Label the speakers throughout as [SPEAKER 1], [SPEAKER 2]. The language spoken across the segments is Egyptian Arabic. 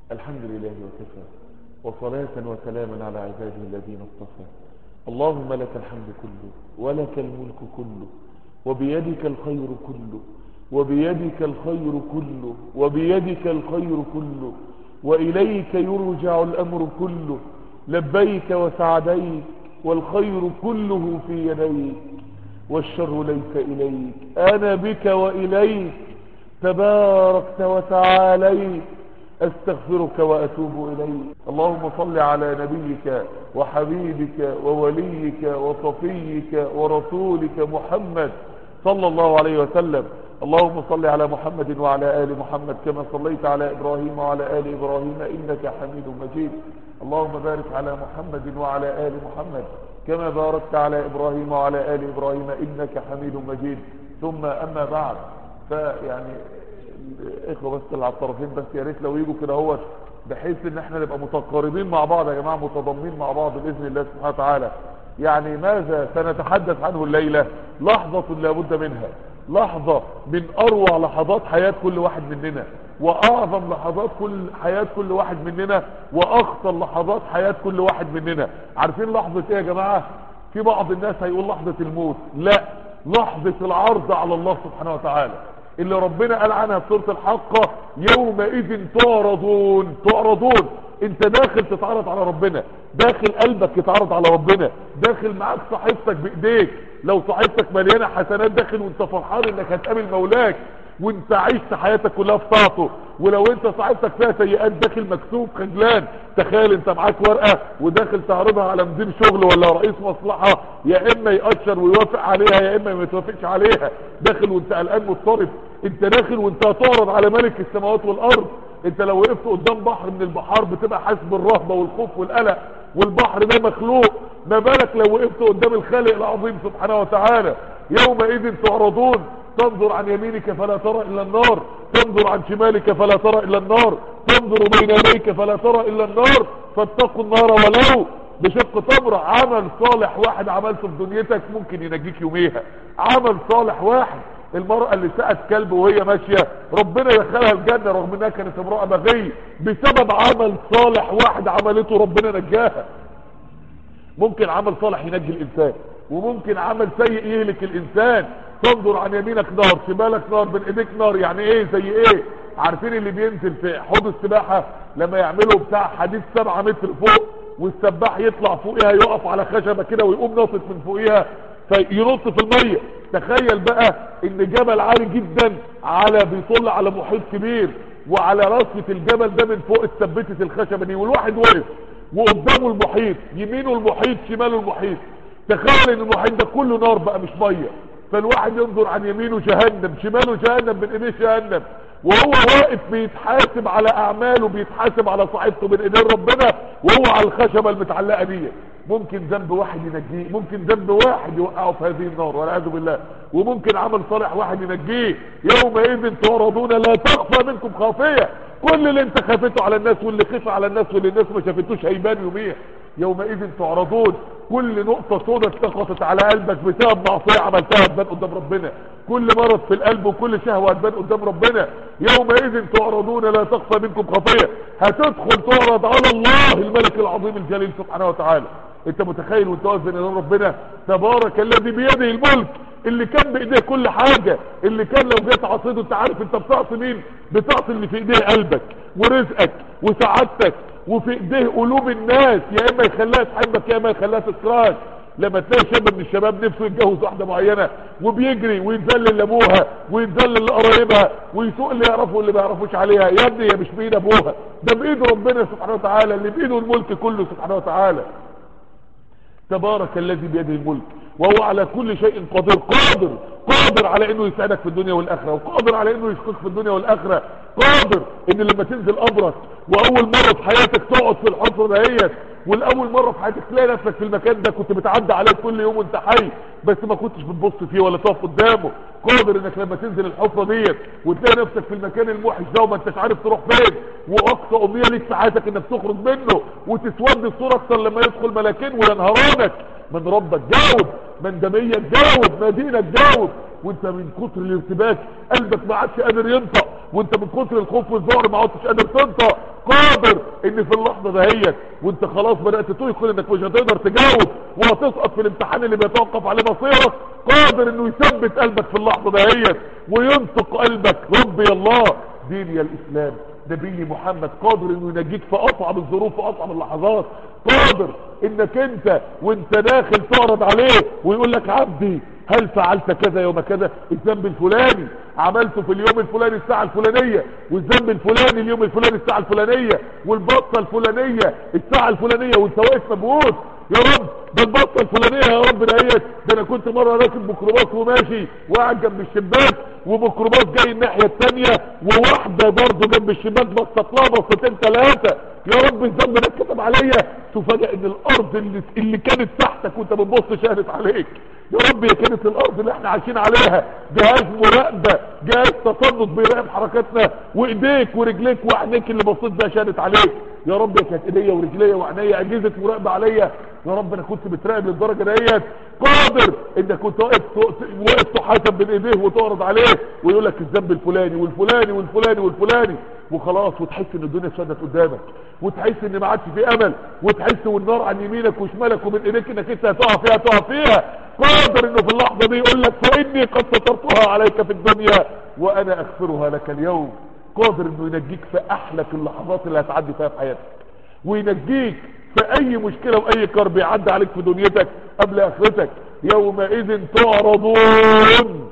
[SPEAKER 1] الحمد لله وكفى وصلاة وسلاما على عباده الذين اصطفى اللهم لك الحمد كله ولك الملك كله وبيدك الخير كله وبيدك الخير كله وبيدك الخير كله وإليك يرجع الأمر كله لبيك وسعديك والخير كله في يديك والشر ليس إليك أنا بك وإليك تباركت وتعاليت استغفرك واتوب اليك اللهم صل على نبيك وحبيبك ووليك وصفيك ورسولك محمد صلى الله عليه وسلم اللهم صل على محمد وعلى ال محمد كما صليت على ابراهيم وعلى ال ابراهيم انك حميد مجيد اللهم بارك على محمد وعلى ال محمد كما باركت على ابراهيم وعلى ال ابراهيم انك حميد مجيد ثم اما بعد فيعني الاخوه بس اللي على الطرفين بس يا ريت لو يجوا كده هو بحيث ان احنا نبقى متقاربين مع بعض يا جماعه متضامنين مع بعض باذن الله سبحانه وتعالى يعني ماذا سنتحدث عنه الليله لحظه لابد منها لحظه من اروع لحظات حياه كل واحد مننا واعظم لحظات كل حياه كل واحد مننا واخطر لحظات حياه كل واحد مننا عارفين لحظه ايه يا جماعه في بعض الناس هيقول لحظه الموت لا لحظه العرض على الله سبحانه وتعالى اللي ربنا قال عنها في سوره الحاقه يومئذ تعرضون تعرضون انت داخل تتعرض على ربنا داخل قلبك يتعرض على ربنا داخل معاك صحيفتك بايديك لو صحيفتك مليانه حسنات داخل وانت فرحان انك هتقابل مولاك وانت عشت حياتك كلها في طاعته ولو انت صحيفتك فيها سيئات داخل مكتوب خجلان تخيل انت معاك ورقه وداخل تعرضها على مدير شغل ولا رئيس مصلحه يا اما يأشر ويوافق عليها يا اما ما يتوافقش عليها داخل وانت قلقان مضطرب انت داخل وانت هتعرض على ملك السماوات والارض انت لو وقفت قدام بحر من البحار بتبقى حاسس بالرهبه والخوف والقلق والبحر ده مخلوق ما بالك لو وقفت قدام الخالق العظيم سبحانه وتعالى يومئذ تعرضون تنظر عن يمينك فلا ترى الا النار تنظر عن شمالك فلا ترى الا النار تنظر بين يديك فلا ترى الا النار فاتقوا النار ولو بشق تمرة عمل صالح واحد عملته في دنيتك ممكن ينجيك يوميها عمل صالح واحد المرأة اللي سقت كلب وهي ماشية ربنا دخلها الجنة رغم انها كانت امرأة بغية بسبب عمل صالح واحد عملته ربنا نجاها ممكن عمل صالح ينجي الانسان وممكن عمل سيء يهلك الانسان تنظر عن يمينك نار شمالك نار بين ايديك نار يعني ايه زي ايه عارفين اللي بينزل في حوض السباحة لما يعملوا بتاع حديد سبعة متر فوق والسباح يطلع فوقها يقف على خشبة كده ويقوم ناطط من فوقها فينط في المية تخيل بقى ان جبل عالي جدا على بيطل على محيط كبير وعلى راسة الجبل ده من فوق اتثبتت الخشبة دي والواحد واقف وقدامه المحيط يمينه المحيط شماله المحيط تخيل ان المحيط ده كله نار بقى مش ميه فالواحد ينظر عن يمينه جهنم شماله جهنم من ايديه جهنم وهو واقف بيتحاسب على اعماله بيتحاسب على صاحبته من ايدين ربنا وهو على الخشبه المتعلقه دي ممكن ذنب واحد ينجيه ممكن ذنب واحد يوقعه في هذه النار والعياذ بالله وممكن عمل صالح واحد ينجيه يومئذ تعرضون لا تخفى منكم خافيه كل اللي انت خافته على الناس واللي خف على الناس واللي الناس ما شافتوش هيبان يوميها يومئذ تعرضون كل نقطة سودة سقطت على قلبك بسبب معصية عملتها تبان قدام ربنا كل مرض في القلب وكل شهوة تبان قدام ربنا يومئذ تعرضون لا تخفى منكم خطية هتدخل تعرض على الله الملك العظيم الجليل سبحانه وتعالى انت متخيل وانت واقف بين ايدين ربنا تبارك الذي بيده الملك اللي كان بايديه كل حاجة اللي كان لو جيت عصيده انت عارف انت بتعصي مين بتعصي اللي في ايديه قلبك ورزقك وسعادتك وفي ايديه قلوب الناس يا اما يخليها تحبك يا اما يخليها تكرهك لما تلاقي شاب من الشباب نفسه يتجوز واحده معينه وبيجري ويتذلل لابوها ويتذلل لقرايبها ويسوق اللي يعرفه واللي ما يعرفوش عليها يا ابني هي مش بايد ابوها ده بايد ربنا سبحانه وتعالى اللي بايده الملك كله سبحانه وتعالى تبارك الذي بيده الملك وهو على كل شيء قادر قادر قادر على انه يسعدك في الدنيا والاخره وقادر على انه يشقيك في الدنيا والاخره قادر ان لما تنزل قبرك واول مره في حياتك تقعد في الحفره دهيت والاول مره في حياتك تلاقي نفسك في المكان ده كنت بتعدي عليه كل يوم وانت حي بس ما كنتش بتبص فيه ولا تقف قدامه قادر انك لما تنزل الحفره ديت وتلاقي نفسك في المكان الموحش ده وما انتش عارف تروح فين واقصى امنيه ليك في حياتك انك تخرج منه وتسود الصوره اكتر لما يدخل ملاكين وينهرانك من ربك جاوب من دمية جاوب مدينة جاوب وانت من كتر الارتباك قلبك ما عادش قادر ينطق وانت من كتر الخوف والذعر ما عدتش قادر تنطق قادر ان في اللحظة دهيت وانت خلاص بدأت توقن انك مش هتقدر تجاوب وهتسقط في الامتحان اللي بيتوقف عليه مصيرك قادر انه يثبت قلبك في اللحظة دهيت وينطق قلبك ربي الله ديني الاسلام نبي محمد قادر انه ينجيك في اصعب الظروف واصعب اللحظات قادر انك انت وانت داخل تعرض عليه ويقول لك عبدي هل فعلت كذا يوم كذا الذنب الفلاني عملته في اليوم الفلاني الساعة الفلانية والذنب الفلاني اليوم الفلاني الساعة الفلانية والبطة الفلانية الساعة الفلانية وانت واقف مبهوت يا رب ده البطة الفلانية يا رب دهيت ده انا كنت مرة راكب ميكروباص وماشي وقاعد جنب الشباك وميكروباص جاي الناحية التانية وواحدة برضه جنب الشباك بصت لها بصتين ثلاثة يا رب الذنب ده اتكتب عليا تفاجئ ان الارض اللي, اللي كانت تحتك وانت بتبص شهدت عليك يا رب يا كانت الارض اللي احنا عايشين عليها جهاز مراقبة جهاز تصنط بيراقب حركاتنا وايديك ورجليك وعينيك اللي بصيت بيها شهدت عليك يا رب يا كانت ايديا ورجليا وعينيا اجهزة مراقبة عليا يا رب انا كنت بتراقب للدرجة ديت قادر انك كنت واقف واقف تحاسب بين ايديه وتعرض عليه ويقول لك الذنب الفلاني والفلاني والفلاني والفلاني وخلاص وتحس ان الدنيا سدت قدامك وتحس ان ما عادش في امل وتحس والنار عن يمينك وشمالك ومن ايديك انك انت هتقع فيها تقع فيها قادر انه في اللحظه دي يقول لك فاني قد سترتها عليك في الدنيا وانا اغفرها لك اليوم قادر انه ينجيك في احلك اللحظات اللي هتعدي فيها في حياتك وينجيك في اي مشكله واي كرب يعدي عليك في دنيتك قبل اخرتك يومئذ تعرضون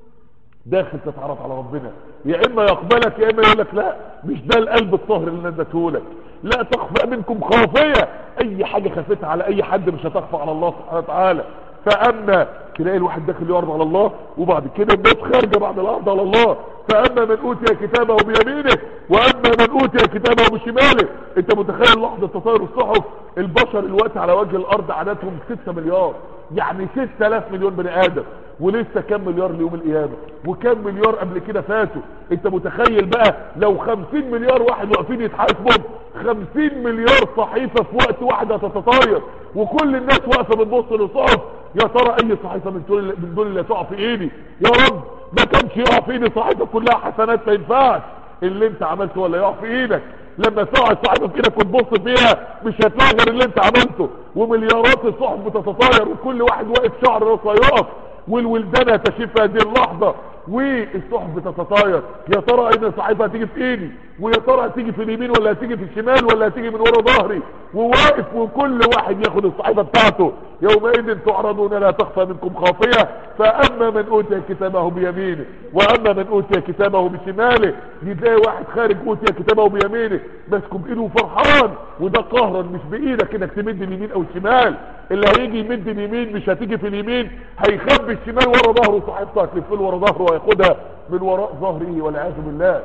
[SPEAKER 1] داخل تتعرف على ربنا يا اما يقبلك يا اما يقول لك لا مش ده القلب الطاهر اللي انا اديته لك لا تخفى منكم خافيه اي حاجه خفتها على اي حد مش هتخفى على الله سبحانه وتعالى فاما تلاقي الواحد داخل يعرض على الله وبعد كده الناس خارجه بعد العرض على الله فاما من اوتي كتابه بيمينه واما من اوتي كتابه بشماله انت متخيل لحظه تطاير الصحف البشر الوقت على وجه الارض عددهم 6 مليار يعني 6000 مليون بني ادم ولسه كام مليار ليوم القيامة وكام مليار قبل كده فاتوا انت متخيل بقى لو 50 مليار واحد واقفين يتحاسبوا 50 مليار صحيفة في وقت واحد هتتطاير وكل الناس واقفة بتبص للصحف يا ترى اي صحيفة من دول من دول اللي تقع في ايدي يا رب ما كانش يقع في ايدي صحيفة كلها حسنات ما ينفعش اللي انت عملته ولا يقع في ايدك لما تقع الصحيفة في ايدك وتبص فيها مش هتلاقي غير اللي انت عملته ومليارات الصحف بتتطاير وكل واحد واقف شعر راسه يقف والولدانة تشوف هذه اللحظة والصحف بتتطاير يا ترى اين الصحيفة هتيجي في ايدي ويا ترى هتيجي في اليمين ولا هتيجي في الشمال ولا هتيجي من ورا ظهري وواقف وكل واحد ياخد الصحيفة بتاعته يومئذ تعرضون لا تخفى منكم خافية فاما من اوتي كتابه بيمينه واما من اوتي كتابه بشماله يلاقي واحد خارج اوتي كتابه بيمينه ماسكه بايده فرحان وده قهرا مش بايدك انك تمد اليمين او الشمال اللي هيجي يمد اليمين مش هتيجي في اليمين هيخبي الشمال ورا ظهره صاحبته هتلف له ورا ظهره وياخدها من وراء ظهره والعياذ بالله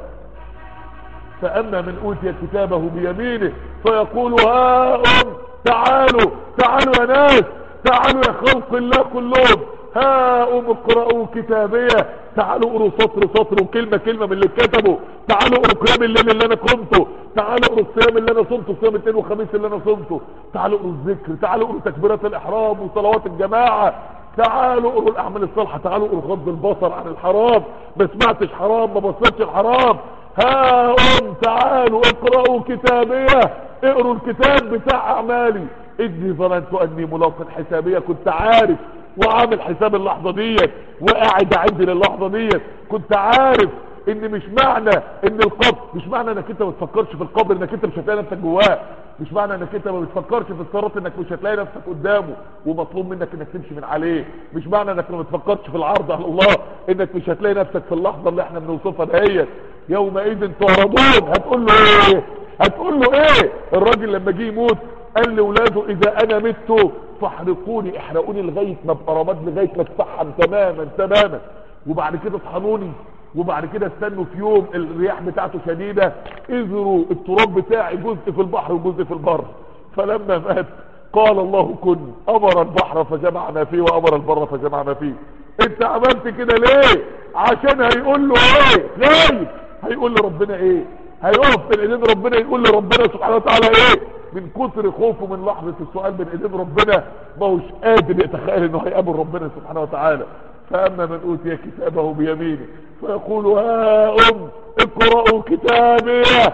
[SPEAKER 1] فاما من اوتي كتابه بيمينه فيقول ها ام تعالوا تعالوا يا ناس تعالوا يا خلق الله كلهم ها ام اقرأوا كتابية تعالوا اقروا سطر سطر وكلمة كلمة من اللي كتبوا تعالوا اقروا قيام الليل اللي انا قمته تعالوا اقروا الصيام اللي انا صمته صيام الاثنين وخميس اللي انا صمته تعالوا اقروا الذكر تعالوا اقروا تكبيرات الاحرام وصلوات الجماعة تعالوا اقروا الاعمال الصالحة تعالوا اقروا غض البصر عن الحرام ما سمعتش حرام ما بصيتش الحرام ها ام تعالوا اقرأوا كتابية اقروا الكتاب بتاع اعمالي اني ظننت اني ملاق حسابية كنت عارف وعامل حساب اللحظة ديت وقاعد عندي للحظة ديت كنت عارف ان مش معنى ان القبر مش معنى انك انت ما بتفكرش في القبر انك انت مش هتلاقي نفسك جواه مش معنى انك انت ما بتفكرش في الصراط انك مش هتلاقي نفسك قدامه ومطلوب منك انك تمشي من عليه مش معنى انك ما بتفكرش في العرض على الله انك مش هتلاقي نفسك في اللحظة اللي احنا بنوصفها دهيت يومئذ تعرضون هتقول له ايه هتقول له ايه الراجل لما جه يموت قال لاولاده اذا انا مت فاحرقوني احرقوني لغايه ما ابقى رماد لغايه ما اتفحم تماما تماما وبعد كده اطحنوني وبعد كده استنوا في يوم الرياح بتاعته شديده اذروا التراب بتاعي جزء في البحر وجزء في البر فلما مات قال الله كن امر البحر فجمعنا فيه وامر البر فجمعنا فيه انت عملت كده ليه عشان هيقول له ايه خايف هيقول لربنا ايه هيقف بين ايدين ربنا يقول لربنا سبحانه وتعالى ايه من كتر خوفه من لحظة السؤال بين ايدين ربنا ما هوش قادر يتخيل انه هيقابل ربنا سبحانه وتعالى فاما من اوتي كتابه بيمينه فيقول ها ام اقرأوا كتابي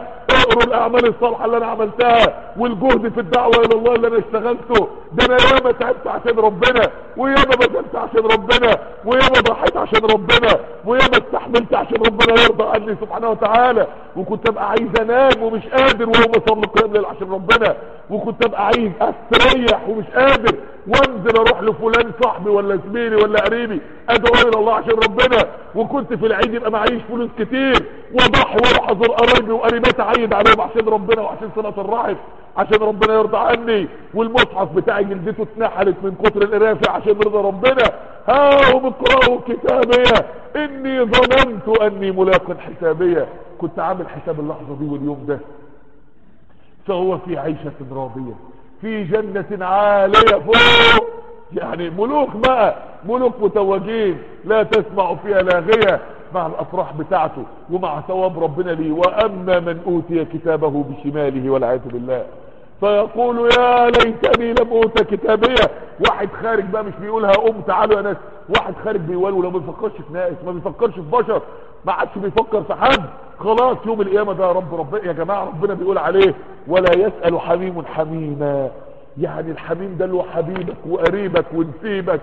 [SPEAKER 1] واقروا الاعمال الصالحه اللي انا عملتها والجهد في الدعوه الى الله اللي انا اشتغلته ده انا ياما تعبت عشان ربنا وياما بذلت عشان ربنا وياما ضحيت عشان ربنا وياما استحملت عشان ربنا يرضى عني سبحانه وتعالى وكنت ابقى عايز انام ومش قادر وهو بصلي قيام الليل عشان ربنا وكنت ابقى عايز استريح ومش قادر وانزل اروح لفلان صاحبي ولا زميلي ولا قريبي ادعو الى الله عشان ربنا وكنت في العيد يبقى معيش فلوس كتير واضحي واروح ازور قرايبي وقريباتي اعيد عليهم عشان ربنا وعشان صله الرحم عشان ربنا يرضى عني والمصحف بتاعي جلدته اتنحلت من كتر القرايه عشان رضا ربنا ها وبقرأوا كتابية اني ظننت اني ملاق حسابية كنت عامل حساب اللحظة دي واليوم ده فهو في عيشة راضية في جنة عالية فوق يعني ملوك بقى ملوك متوجين لا تسمع فيها لاغية مع الافراح بتاعته ومع ثواب ربنا ليه واما من اوتي كتابه بشماله والعياذ بالله فيقول يا ليتني لم اوت كتابيه واحد خارج بقى مش بيقولها قوم تعالوا يا ناس واحد خارج بيقول ولو ما بيفكرش في ناس ما بيفكرش في بشر ما عادش بيفكر في حد خلاص يوم القيامه ده يا رب ربنا يا جماعه ربنا بيقول عليه ولا يسال حميم حميما يعني الحميم ده اللي هو حبيبك وقريبك ونسيبك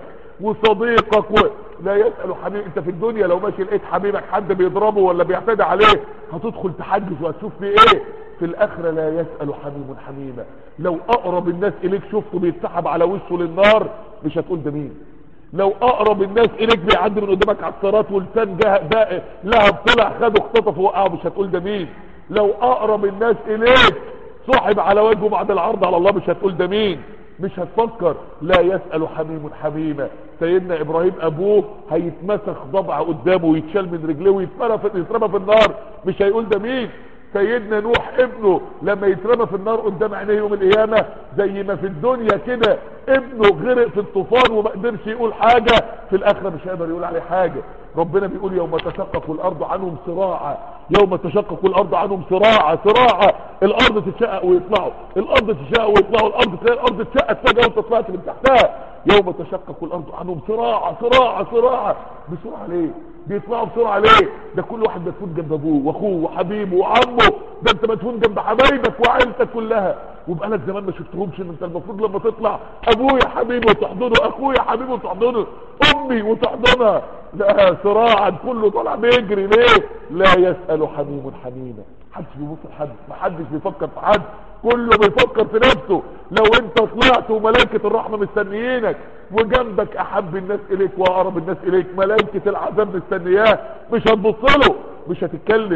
[SPEAKER 1] وصديقك و... لا يسأل حميم انت في الدنيا لو ماشي لقيت حبيبك حد بيضربه ولا بيعتدي عليه هتدخل تحجز وهتشوف فيه ايه في الاخرة لا يسأل حميم حميما لو اقرب الناس اليك شفته بيتسحب على وشه للنار مش هتقول ده مين لو اقرب الناس اليك بيعدي من قدامك على الصراط ولسان جه ده لهب طلع خده اختطف وقعه مش هتقول ده مين لو اقرب الناس اليك صاحب على وجهه بعد العرض على الله مش هتقول ده مين مش هتفكر لا يسأل حميم حميمة سيدنا ابراهيم ابوه هيتمسخ ضبع قدامه ويتشال من رجليه ويترمى في, يترمى في النار مش هيقول ده مين سيدنا نوح ابنه لما يترمى في النار قدام عينيه يوم القيامة زي ما في الدنيا كده ابنه غرق في الطوفان وما قدرش يقول حاجة في الاخرة مش هيقدر يقول عليه حاجة ربنا بيقول يوم تشقق الارض عنهم صراعا يوم تشقق الارض عنهم صراعا صراعا الارض تتشقق ويطلعوا الارض تتشقق ويطلعوا الارض تلاقي الارض اتشقت فجأة وانت طلعت من تحتها يوم تشقق الارض عنهم صراعا صراعا صراعا بسرعة ليه بيطلعوا بسرعة ليه ده كل واحد مدفون جنب ابوه واخوه وحبيبه وعمه ده انت مدفون جنب حبايبك وعيلتك كلها وبقالك زمان ما شفتهمش ان انت المفروض لما تطلع ابويا حبيبي وتحضنه اخويا حبيبي وتحضنه امي وتحضنها لا صراعا كله طالع بيجري ليه لا يسأل حميم حميما محدش بيبص لحد محدش بيفكر في حد كله بيفكر في نفسه لو انت طلعت وملائكة الرحمة مستنيينك وجنبك احب الناس اليك واقرب الناس اليك ملائكة العذاب مستنياه مش هتبص له مش هتتكلم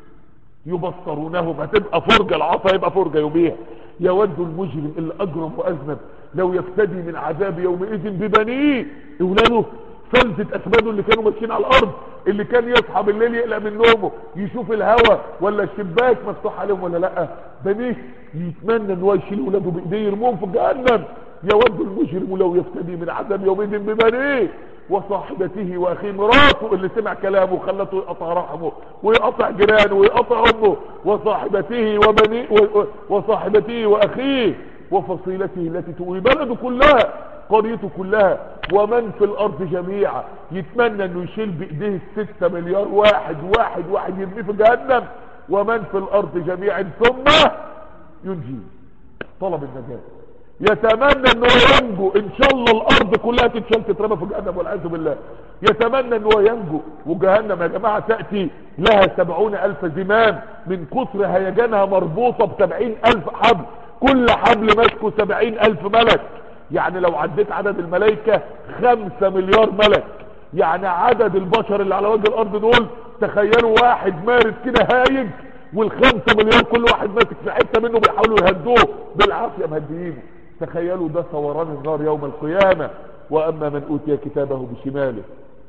[SPEAKER 1] يبصرونهم هتبقى فرجة العصا يبقى فرجة يوميها يود المجرم اللي اجرم واذنب لو يفتدي من عذاب يومئذ ببنيه اولاده فلتة اسباده اللي كانوا ماشيين على الارض اللي كان يصحى بالليل يقلق من نومه يشوف الهوا ولا الشباك مفتوح عليهم ولا لا بنيه يتمنى ان هو يشيل ولاده بايديه يرموهم في جهنم يود المجرم لو يفتدي من عذاب يومئذ ببنيه وصاحبته واخيه مراته اللي سمع كلامه وخلته يقطع رحمه ويقطع جيرانه ويقطع امه وصاحبته وبني وصاحبته واخيه وفصيلته التي تؤوي بلده كلها قريته كلها ومن في الارض جميعا يتمنى انه يشيل بايديه الستة مليار واحد واحد واحد يرميه في جهنم ومن في الارض جميعا ثم ينجيه طلب النجاة يتمنى انه ينجو ان شاء الله الارض كلها تتشال تترمى في جهنم والعياذ بالله يتمنى انه ينجو وجهنم يا جماعة تأتي لها سبعون الف زمام من كثر هيجانها مربوطة بسبعين الف حبل كل حبل ماسكه سبعين الف ملك يعني لو عديت عدد الملائكة خمسة مليار ملك يعني عدد البشر اللي على وجه الارض دول تخيلوا واحد مارد كده هايج والخمسة مليار كل واحد ماسك في حتة منه بيحاولوا يهدوه بالعافية مهديينه تخيلوا ده ثوران النار يوم القيامة واما من اوتي كتابه بشماله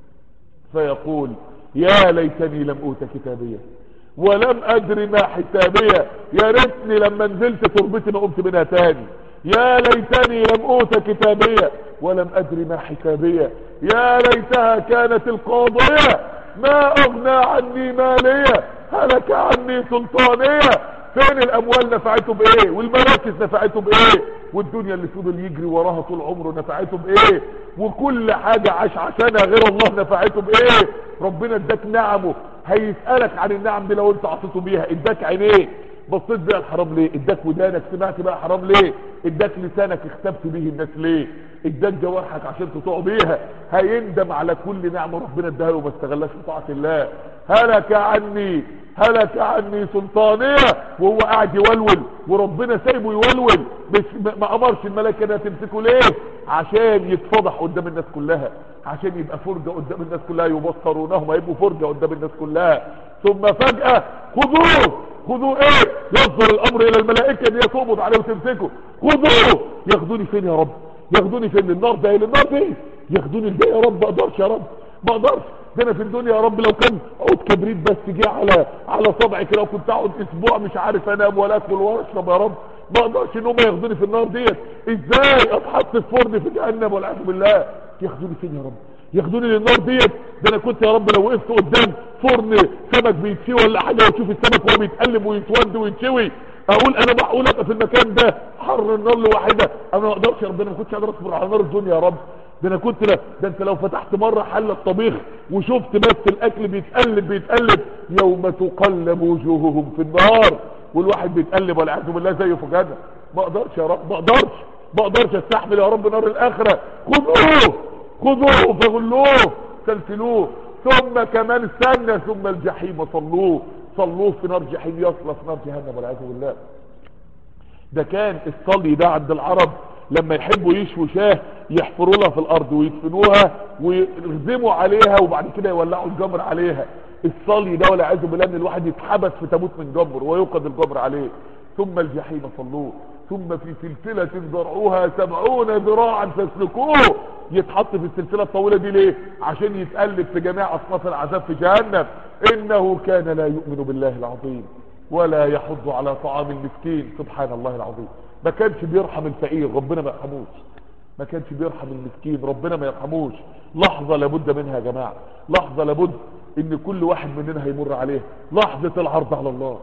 [SPEAKER 1] فيقول يا ليتني لم اوت كتابيه ولم ادري ما حسابيه يا ريتني لما نزلت تربتي ما قمت منها تاني يا ليتني لم اوت كتابيه ولم ادري ما حسابيه يا ليتها كانت القاضيه ما اغنى عني ماليه هلك عني سلطانيه فين الاموال نفعته بايه والمراكز نفعته بايه والدنيا اللي فضل يجري وراها طول عمره نفعته بايه وكل حاجة عاش عشانها غير الله نفعته بايه ربنا اداك نعمه هيسألك عن النعم دي لو انت عطيته بيها اداك عينيه بصيت بيها الحرام ليه اداك ودانك سمعت بقى حرام ليه اداك لسانك اختبت به الناس ليه اداك جوارحك عشان تطوع بيها هيندم على كل نعمه ربنا اداها له وما استغلاش في طاعه الله هلك عني هلك عني سلطانيه وهو قاعد يولول وربنا سايبه يولول مش ما امرش الملائكه انها تمسكه ليه عشان يتفضح قدام الناس كلها عشان يبقى فرجه قدام الناس كلها يبصرونهم هيبقوا فرجه قدام الناس كلها ثم فجاه خذوه خذوه ايه يصدر الامر الى الملائكه ان هي تقبض عليه وتمسكه خذوه ياخدوني فين يا رب ياخدوني فين للنار ده للنار دي ياخدوني لده يا رب ما اقدرش يا رب ما اقدرش ده انا في الدنيا يا رب لو كان عود كبريت بس جه على على صبعي كده وكنت اقعد اسبوع مش عارف انام ولا اكل ولا اشرب يا رب ما اقدرش ان هم ياخدوني في النار ديت ازاي اتحط في فرن في جهنم والعياذ بالله ياخدوني فين يا رب ياخدوني للنار ديت ده انا كنت يا رب لو وقفت قدام فرن سمك بيتشوي ولا حاجه واشوف السمك وهو بيتقلب ويتود ويتشوي اقول انا معقول ابقى في المكان ده حر النار لوحده انا ما اقدرش يا رب انا ما كنتش قادر اصبر على نار الدنيا يا رب ده انا كنت لا ده انت لو فتحت مره حله طبيخ وشفت بس الاكل بيتقلب بيتقلب يوم تقلب وجوههم في النار والواحد بيتقلب والعياذ بالله زيه في جهنم ما اقدرش يا رب ما اقدرش ما اقدرش استحمل يا رب نار الاخره خذوه خذوه فغلوه سلسلوه ثم كمان سنة ثم الجحيم صلوه صلوه في نار جحيم يصلى في نار جهنم والعياذ بالله ده كان الصلي ده عند العرب لما يحبوا يشووا شاه يحفروا لها في الارض ويدفنوها ويخزموا عليها وبعد كده يولعوا الجمر عليها الصلي ده والعياذ بالله ان الواحد يتحبس في تابوت من جمر ويوقد الجمر عليه ثم الجحيم صلوه ثم في سلسلة ذرعوها سبعون ذراعا فاسلكوه يتحط في السلسلة الطويلة دي ليه عشان يتقلب في جميع اصناف العذاب في جهنم انه كان لا يؤمن بالله العظيم ولا يحض على طعام المسكين سبحان الله العظيم ما كانش بيرحم الفقير ربنا ما يرحموش ما كانش بيرحم المسكين ربنا ما يرحموش لحظة لابد منها يا جماعة لحظة لابد ان كل واحد مننا هيمر عليه لحظة العرض على الله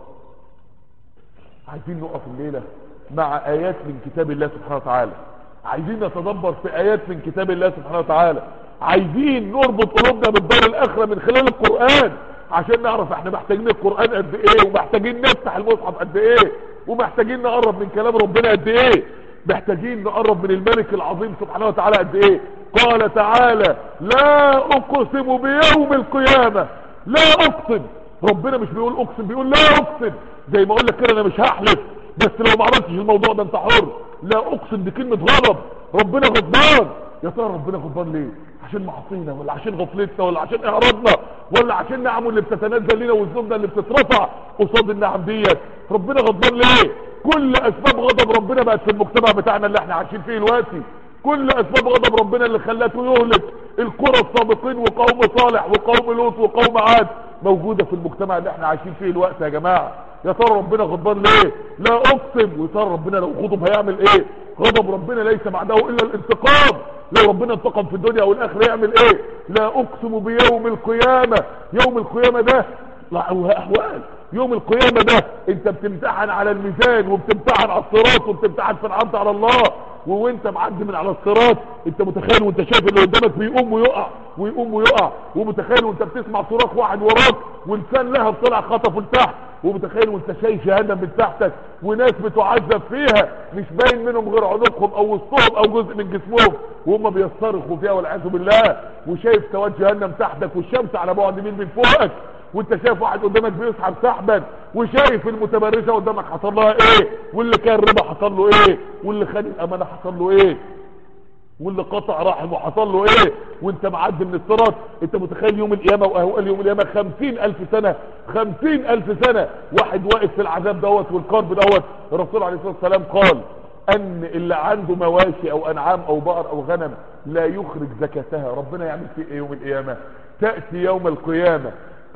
[SPEAKER 1] عايزين نقف الليلة مع ايات من كتاب الله سبحانه وتعالى عايزين نتدبر في ايات من كتاب الله سبحانه وتعالى عايزين نربط قلوبنا بالدار الاخرة من خلال القرآن عشان نعرف احنا محتاجين القرآن قد ايه ومحتاجين نفتح المصحف قد ايه ومحتاجين نقرب من كلام ربنا قد ايه محتاجين نقرب من الملك العظيم سبحانه وتعالى قد ايه قال تعالى لا اقسم بيوم القيامة لا اقسم ربنا مش بيقول اقسم بيقول لا اقسم زي ما اقول لك كده انا مش هحلف بس لو ما عملتش الموضوع ده انت حر لا اقسم دي كلمة غضب ربنا غضبان يا ترى ربنا غضبان ليه عشان معصينا ولا عشان غفلتنا ولا عشان اعراضنا ولا عشان نعمه اللي بتتنزل لنا وذنوبنا اللي بتترفع قصاد النعم ديت ربنا غضبان ليه كل اسباب غضب ربنا بقت في المجتمع بتاعنا اللي احنا عايشين فيه دلوقتي كل اسباب غضب ربنا اللي خلاته يهلك القرى السابقين وقوم صالح وقوم لوط وقوم عاد موجودة في المجتمع اللي احنا عايشين فيه الوقت يا جماعة يا ترى ربنا غضبان ليه لا اقسم ويا ترى ربنا لو غضب هيعمل ايه غضب ربنا ليس بعده الا الانتقام لو ربنا انتقم في الدنيا او الاخره يعمل ايه لا اقسم بيوم القيامة يوم القيامة ده احوال يوم القيامة ده انت بتمتحن على الميزان وبتمتحن على الصراط وبتمتحن في العرض على الله وانت معدي من على الصراط انت متخيل وانت شايف اللي قدامك بيقوم ويقع ويقوم ويقع ومتخيل وانت بتسمع صراخ واحد وراك ولسان لهب طلع خطفه لتحت ومتخيل وانت شايف جهنم من تحتك وناس بتعذب فيها مش باين منهم غير عنقهم او وسطهم او جزء من جسمهم وهم بيصطرخوا فيها والعياذ بالله وشايف سواد جهنم تحتك والشمس على بعد مين من فوقك وانت شايف واحد قدامك بيسحب سحبا وشايف المتبرجه قدامك حصل لها ايه واللي كان ربا حصل له ايه واللي خد الامانه حصل له ايه واللي قطع رحمه حصل له ايه وانت معدي من الصراط انت متخيل يوم القيامه واهوال يوم القيامه خمسين الف سنه خمسين الف سنه واحد واقف في العذاب دوت والقرب دوت الرسول عليه الصلاه والسلام قال ان اللي عنده مواشي او انعام او بقر او غنم لا يخرج زكاتها ربنا يعمل فيه ايه يوم القيامه تاتي يوم القيامه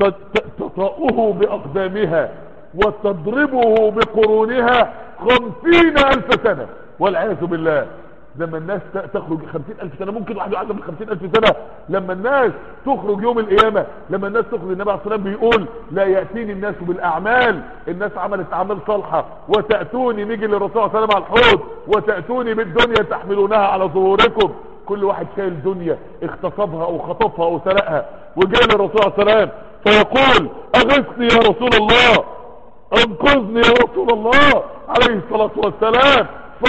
[SPEAKER 1] تطأه بأقدامها وتضربه بقرونها خمسين ألف سنة والعياذ بالله لما الناس تخرج خمسين ألف سنة ممكن واحد يعذب خمسين ألف سنة لما الناس تخرج يوم القيامة لما الناس تخرج النبي عليه الصلاة والسلام بيقول لا يأتيني الناس بالأعمال الناس عملت أعمال صالحة وتأتوني نيجي للرسول صلى الله عليه وسلم على الحوض وتأتوني بالدنيا تحملونها على ظهوركم كل واحد شايل دنيا اغتصبها او خطفها او سرقها وجاء للرسول صلى الله عليه وسلم فيقول اغثني يا رسول الله انقذني يا رسول الله عليه الصلاة والسلام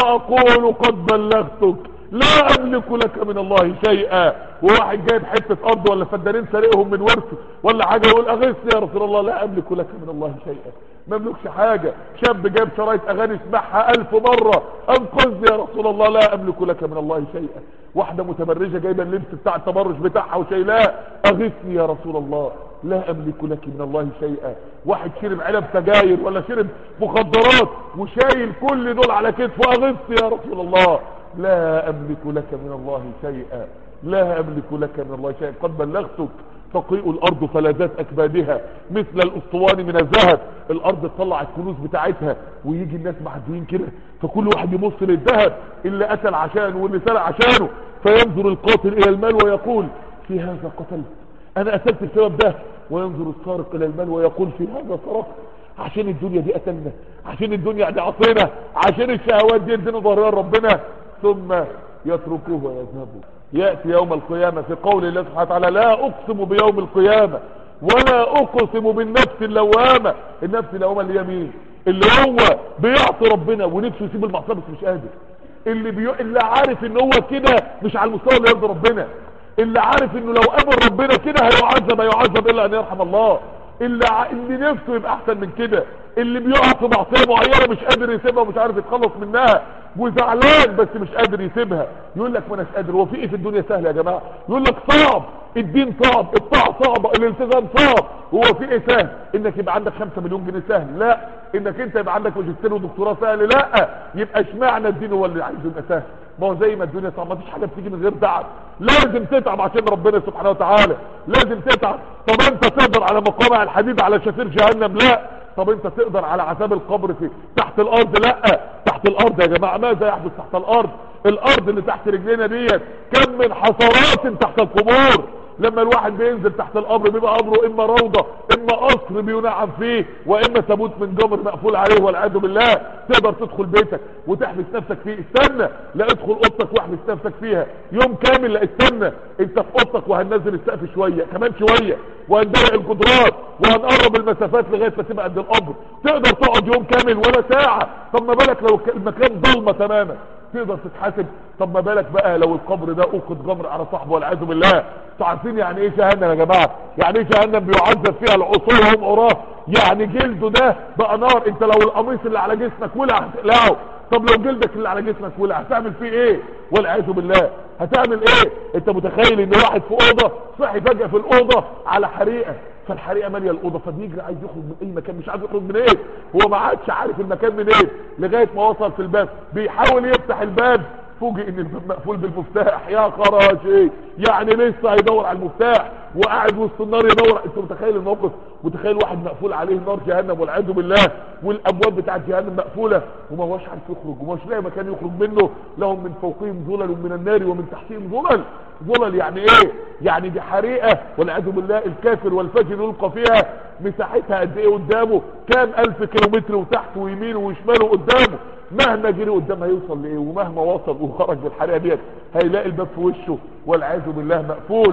[SPEAKER 1] فاقول قد بلغتك لا املك لك من الله شيئا وواحد جايب حتة ارض ولا فدانين سارقهم من ورثه ولا حاجة يقول اغثني يا رسول الله لا املك لك من الله شيئا ما املكش حاجة شاب جايب شرايط اغاني اسمعها الف مرة انقذني يا رسول الله لا املك لك من الله شيئا واحدة متبرجة جايبة اللبس بتاع التبرج بتاعها وشايلاه اغثني يا رسول الله لا املك لك من الله شيئا واحد شرب علب سجاير ولا شرب مخدرات وشايل كل دول على كتفه اغثني يا رسول الله لا املك لك من الله شيئا لا املك لك من الله شيئا قد بلغتك تقيء الارض فلذات اكبادها مثل الاسطوان من الذهب الارض تطلع الكنوز بتاعتها ويجي الناس معديين كده فكل واحد يبص للذهب اللي قتل عشانه واللي سرق عشانه فينظر القاتل الى المال ويقول في هذا قتلت انا قتلت السبب ده وينظر السارق الى المال ويقول في هذا سرقت عشان الدنيا دي قتلنا عشان الدنيا دي عصينا عشان الشهوات دي ادينا ظهرها ربنا ثم يتركوه ويذهبوا يأتي يوم القيامة في قول الله سبحانه وتعالى لا أقسم بيوم القيامة ولا أقسم بالنفس اللوامة النفس اللوامة اللي هي مين اللي هو بيعصي ربنا ونفسه يسيب المعصية بس مش قادر اللي بيو... اللي عارف ان هو كده مش على المستوى اللي يرضي ربنا اللي عارف انه لو قابل ربنا كده هيعذب هيعذب الا ان يرحم الله اللي, ع... اللي نفسه يبقى احسن من كده اللي بيقع في معصيه معينه مش قادر يسيبها ومش عارف يتخلص منها وزعلان بس مش قادر يسيبها يقول لك ما اناش قادر هو في ايه في الدنيا سهل يا جماعه يقول لك صعب الدين صعب الطاعه صعبه الالتزام صعب هو في ايه سهل انك يبقى عندك 5 مليون جنيه سهل لا انك انت يبقى عندك ماجستير ودكتوراه سهل لا يبقى اشمعنى الدين هو اللي عايزه يبقى سهل ما هو زي ما الدنيا صعبه مفيش حاجه بتيجي من غير تعب لازم تتعب عشان ربنا سبحانه وتعالى لازم تتعب طب انت تقدر على مقامع الحديد على شفير جهنم لا طب انت تقدر على عذاب القبر في تحت الارض لا تحت الارض يا جماعه ماذا يحدث تحت الارض الارض اللي تحت رجلينا ديت كم من حصرات تحت القبور لما الواحد بينزل تحت القبر بيبقى قبره اما روضة اما قصر بينعم فيه واما تابوت من جمر مقفول عليه والعياذ بالله تقدر تدخل بيتك وتحبس نفسك فيه استنى لا ادخل اوضتك واحبس نفسك فيها يوم كامل لا استنى انت في اوضتك وهننزل السقف شوية كمان شوية وهندرع الجدران وهنقرب المسافات لغاية ما تبقى عند القبر تقدر تقعد يوم كامل ولا ساعة طب ما بالك لو المكان ضلمة تماما تقدر تتحاسب طب ما بالك بقى لو القبر ده اوقد جمر على صاحبه والعياذ بالله انتوا عارفين يعني ايه جهنم يا جماعه يعني ايه جهنم بيعذب فيها العصور وهم عراه يعني جلده ده بقى نار انت لو القميص اللي على جسمك ولع هتقلعه طب لو جلدك اللي على جسمك ولع هتعمل فيه ايه والعياذ بالله هتعمل ايه انت متخيل ان واحد في اوضه صحي فجاه في الاوضه على حريقه فالحريقه ماليه الاوضه فبيجري عايز يخرج من اي مكان مش عارف يخرج من ايه هو ما عادش عارف المكان من ايه لغايه ما وصل في الباب بيحاول يفتح الباب فوجئ ان الباب مقفول بالمفتاح يا خراج ايه يعني لسه هيدور على المفتاح وقاعد وسط النار يدور انت متخيل الموقف متخيل واحد مقفول عليه نار جهنم والعياذ بالله والابواب بتاعت جهنم مقفوله وما هوش عارف يخرج وما هوش لاقي مكان يخرج منه لهم من فوقهم ظلل من النار ومن تحتهم ظلل ظلل يعني ايه يعني دي حريقه والعياذ بالله الكافر والفجر يلقى فيها مساحتها قد ايه قدامه كام الف كيلومتر وتحت ويمينه وشماله قدامه مهما جري قدام هيوصل لايه ومهما وصل وخرج بالحريقه ديت هيلاقي الباب في وشه والعياذ بالله مقفول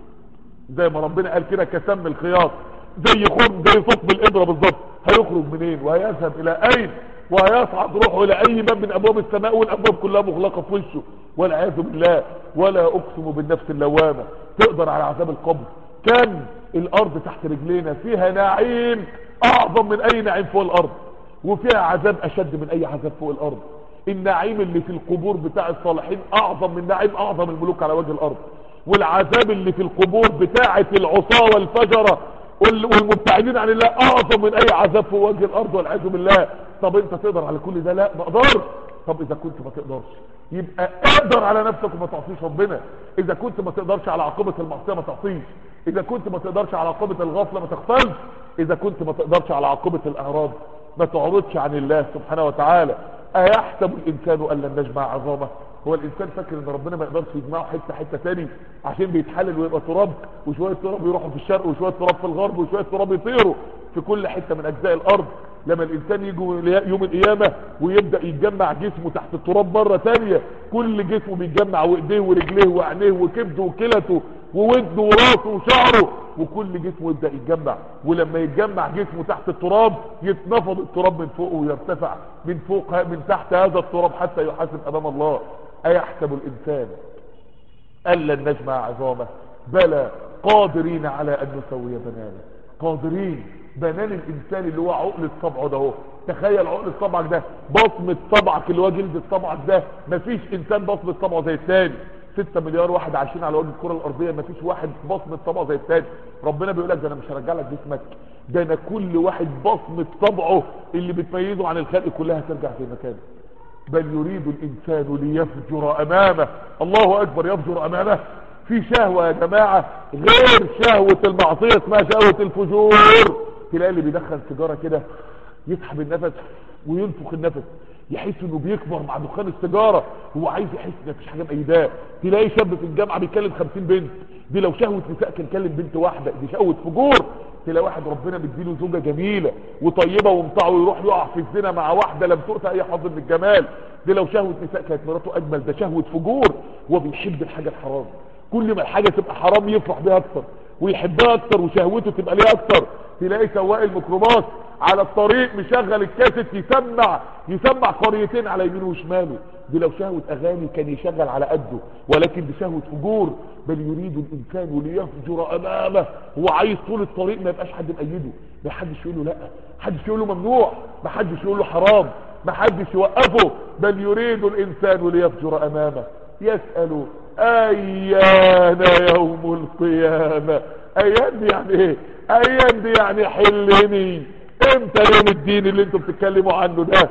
[SPEAKER 1] زي ما ربنا قال كده كسم الخياط زي خرم زي ثقب الابره بالظبط هيخرج منين وهيذهب الى اين وهيصعد روحه الى اي باب من ابواب السماء والابواب كلها مغلقه في وشه والعياذ بالله ولا اقسم بالنفس اللوامه تقدر على عذاب القبر كم الارض تحت رجلينا فيها نعيم اعظم من اي نعيم فوق الارض وفيها عذاب اشد من اي عذاب فوق الارض النعيم اللي في القبور بتاع الصالحين اعظم من نعيم اعظم الملوك على وجه الارض والعذاب اللي في القبور بتاعة العصاة والفجرة والمبتعدين عن الله اعظم من اي عذاب في وجه الارض والعياذ بالله طب انت تقدر على كل ده لا ما اقدرش طب اذا كنت ما تقدرش يبقى اقدر على نفسك وما تعصيش ربنا اذا كنت ما تقدرش على عاقبة المعصية ما تعصيش اذا كنت ما تقدرش على عاقبة الغفلة ما تغفلش اذا كنت ما تقدرش على عاقبة الاعراض ما تعرضش عن الله سبحانه وتعالى ايحسب الانسان ان لن نجمع عظامه هو الانسان فاكر ان ربنا ما يقدرش يجمعه حته حته تاني عشان بيتحلل ويبقى تراب وشويه تراب يروحوا في الشرق وشويه تراب في الغرب وشويه تراب يطيروا في كل حته من اجزاء الارض لما الانسان يجي يوم القيامه ويبدا يتجمع جسمه تحت التراب مره تانية كل جسمه بيتجمع وايديه ورجليه وعينيه وكبده وكلته وودنه وراسه وشعره وكل جسمه يبدا يتجمع ولما يتجمع جسمه تحت التراب يتنفض التراب من فوقه ويرتفع من فوق من تحت هذا التراب حتى يحاسب امام الله ايحسب الانسان الا نجمع عظامه بلى قادرين على ان نسوي بنانه قادرين بنان الانسان اللي هو عقل صبعه ده اهو تخيل عقل صبعك ده بصمة صبعك اللي هو جلد صبعك ده مفيش انسان بصمة صبعه زي الثاني 6 مليار واحد عايشين على وجه الكره الارضيه مفيش واحد بصمه صبعه زي الثاني ربنا بيقول لك ده انا مش هرجع لك جسمك ده انا كل واحد بصمه صبعه اللي بتميزه عن الخلق كلها ترجع في مكانه بل يريد الانسان ليفجر امامه الله اكبر يفجر امامه في شهوة يا جماعة غير شهوة المعصية اسمها شهوة الفجور تلاقي اللي بيدخن سيجارة كده يسحب النفس وينفخ النفس يحس انه بيكبر مع دخان السيجارة هو عايز يحس ان مفيش حاجة مأيداه تلاقي شاب في الجامعة بيكلم 50 بنت دي لو شهوة نساء كان كلم بنت واحدة دي شهوة فجور تلاقي واحد ربنا مديله زوجة جميلة وطيبة ومطاعة ويروح يقع في الزنا مع واحدة لم تؤتى اي حظ من الجمال دي لو شهوة نساء كانت مراته اجمل ده شهوة فجور هو بيحب الحاجة الحرام كل ما الحاجة تبقى حرام يفرح بيها اكتر ويحبها اكتر وشهوته تبقى ليها اكتر تلاقي سواق الميكروباص على الطريق مشغل الكاسيت يسمع يسمع قريتين على يمينه وشماله دي لو شهوة اغاني كان يشغل على قده ولكن دي شهوة فجور بل يريد الانسان ليفجر امامه هو عايز طول الطريق ما يبقاش حد مأيده ما حدش يقول له لا حدش يقول له ممنوع ما حدش يقول له حرام ما حدش يوقفه بل يريد الانسان ليفجر امامه يسأل ايان يوم القيامة ايان دي يعني ايه ايان دي يعني حلني امتى يوم الدين اللي انتم بتتكلموا عنه ده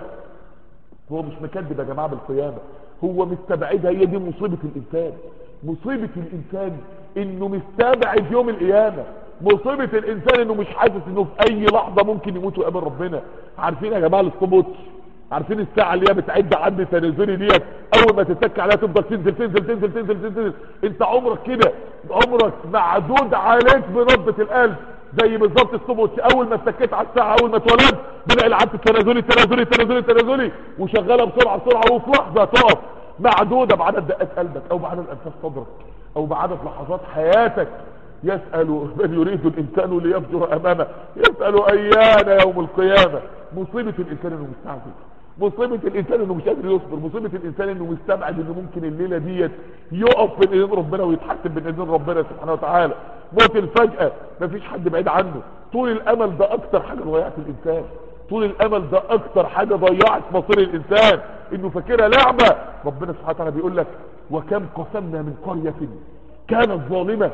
[SPEAKER 1] هو مش مكذب يا جماعة بالقيامة هو مستبعدها هي دي مصيبة الانسان مصيبة الانسان انه مستبعد يوم القيامة مصيبة الانسان انه مش حاسس انه في اي لحظة ممكن يموت ويقابل ربنا عارفين يا جماعة الاسطوبوتش عارفين الساعة اللي هي بتعد عد تنازلي ديت اول ما تتك عليها تفضل تنزل تنزل تنزل تنزل تنزل انت عمرك كده عمرك معدود عليك بنبضة القلب زي بالظبط السبوتش اول ما اتكيت على الساعة اول ما اتولدت بدأ العد التنازلي التنازلي التنازلي التنازلي وشغالة بسرعة بسرعة وفي لحظة تقف معدودة بعدد دقات قلبك او بعدد انفاس صدرك او بعدد لحظات حياتك يسأل من يريد الانسان ليفجر امامه يسأل ايان يوم القيامة مصيبة الانسان انه مستعجل مصيبة الانسان انه مش قادر يصبر مصيبة الانسان انه مستبعد انه ممكن الليلة ديت يقف بين ايدين ربنا ويتحكم بين ايدين ربنا سبحانه وتعالى موت الفجأة مفيش حد بعيد عنه طول الامل ده اكتر حاجة ضيعت الانسان طول الامل ده اكتر حاجة ضيعت مصير الانسان انه فاكرها لعبة ربنا سبحانه وتعالى بيقول لك وكم قسمنا من قرية كانت ظالمة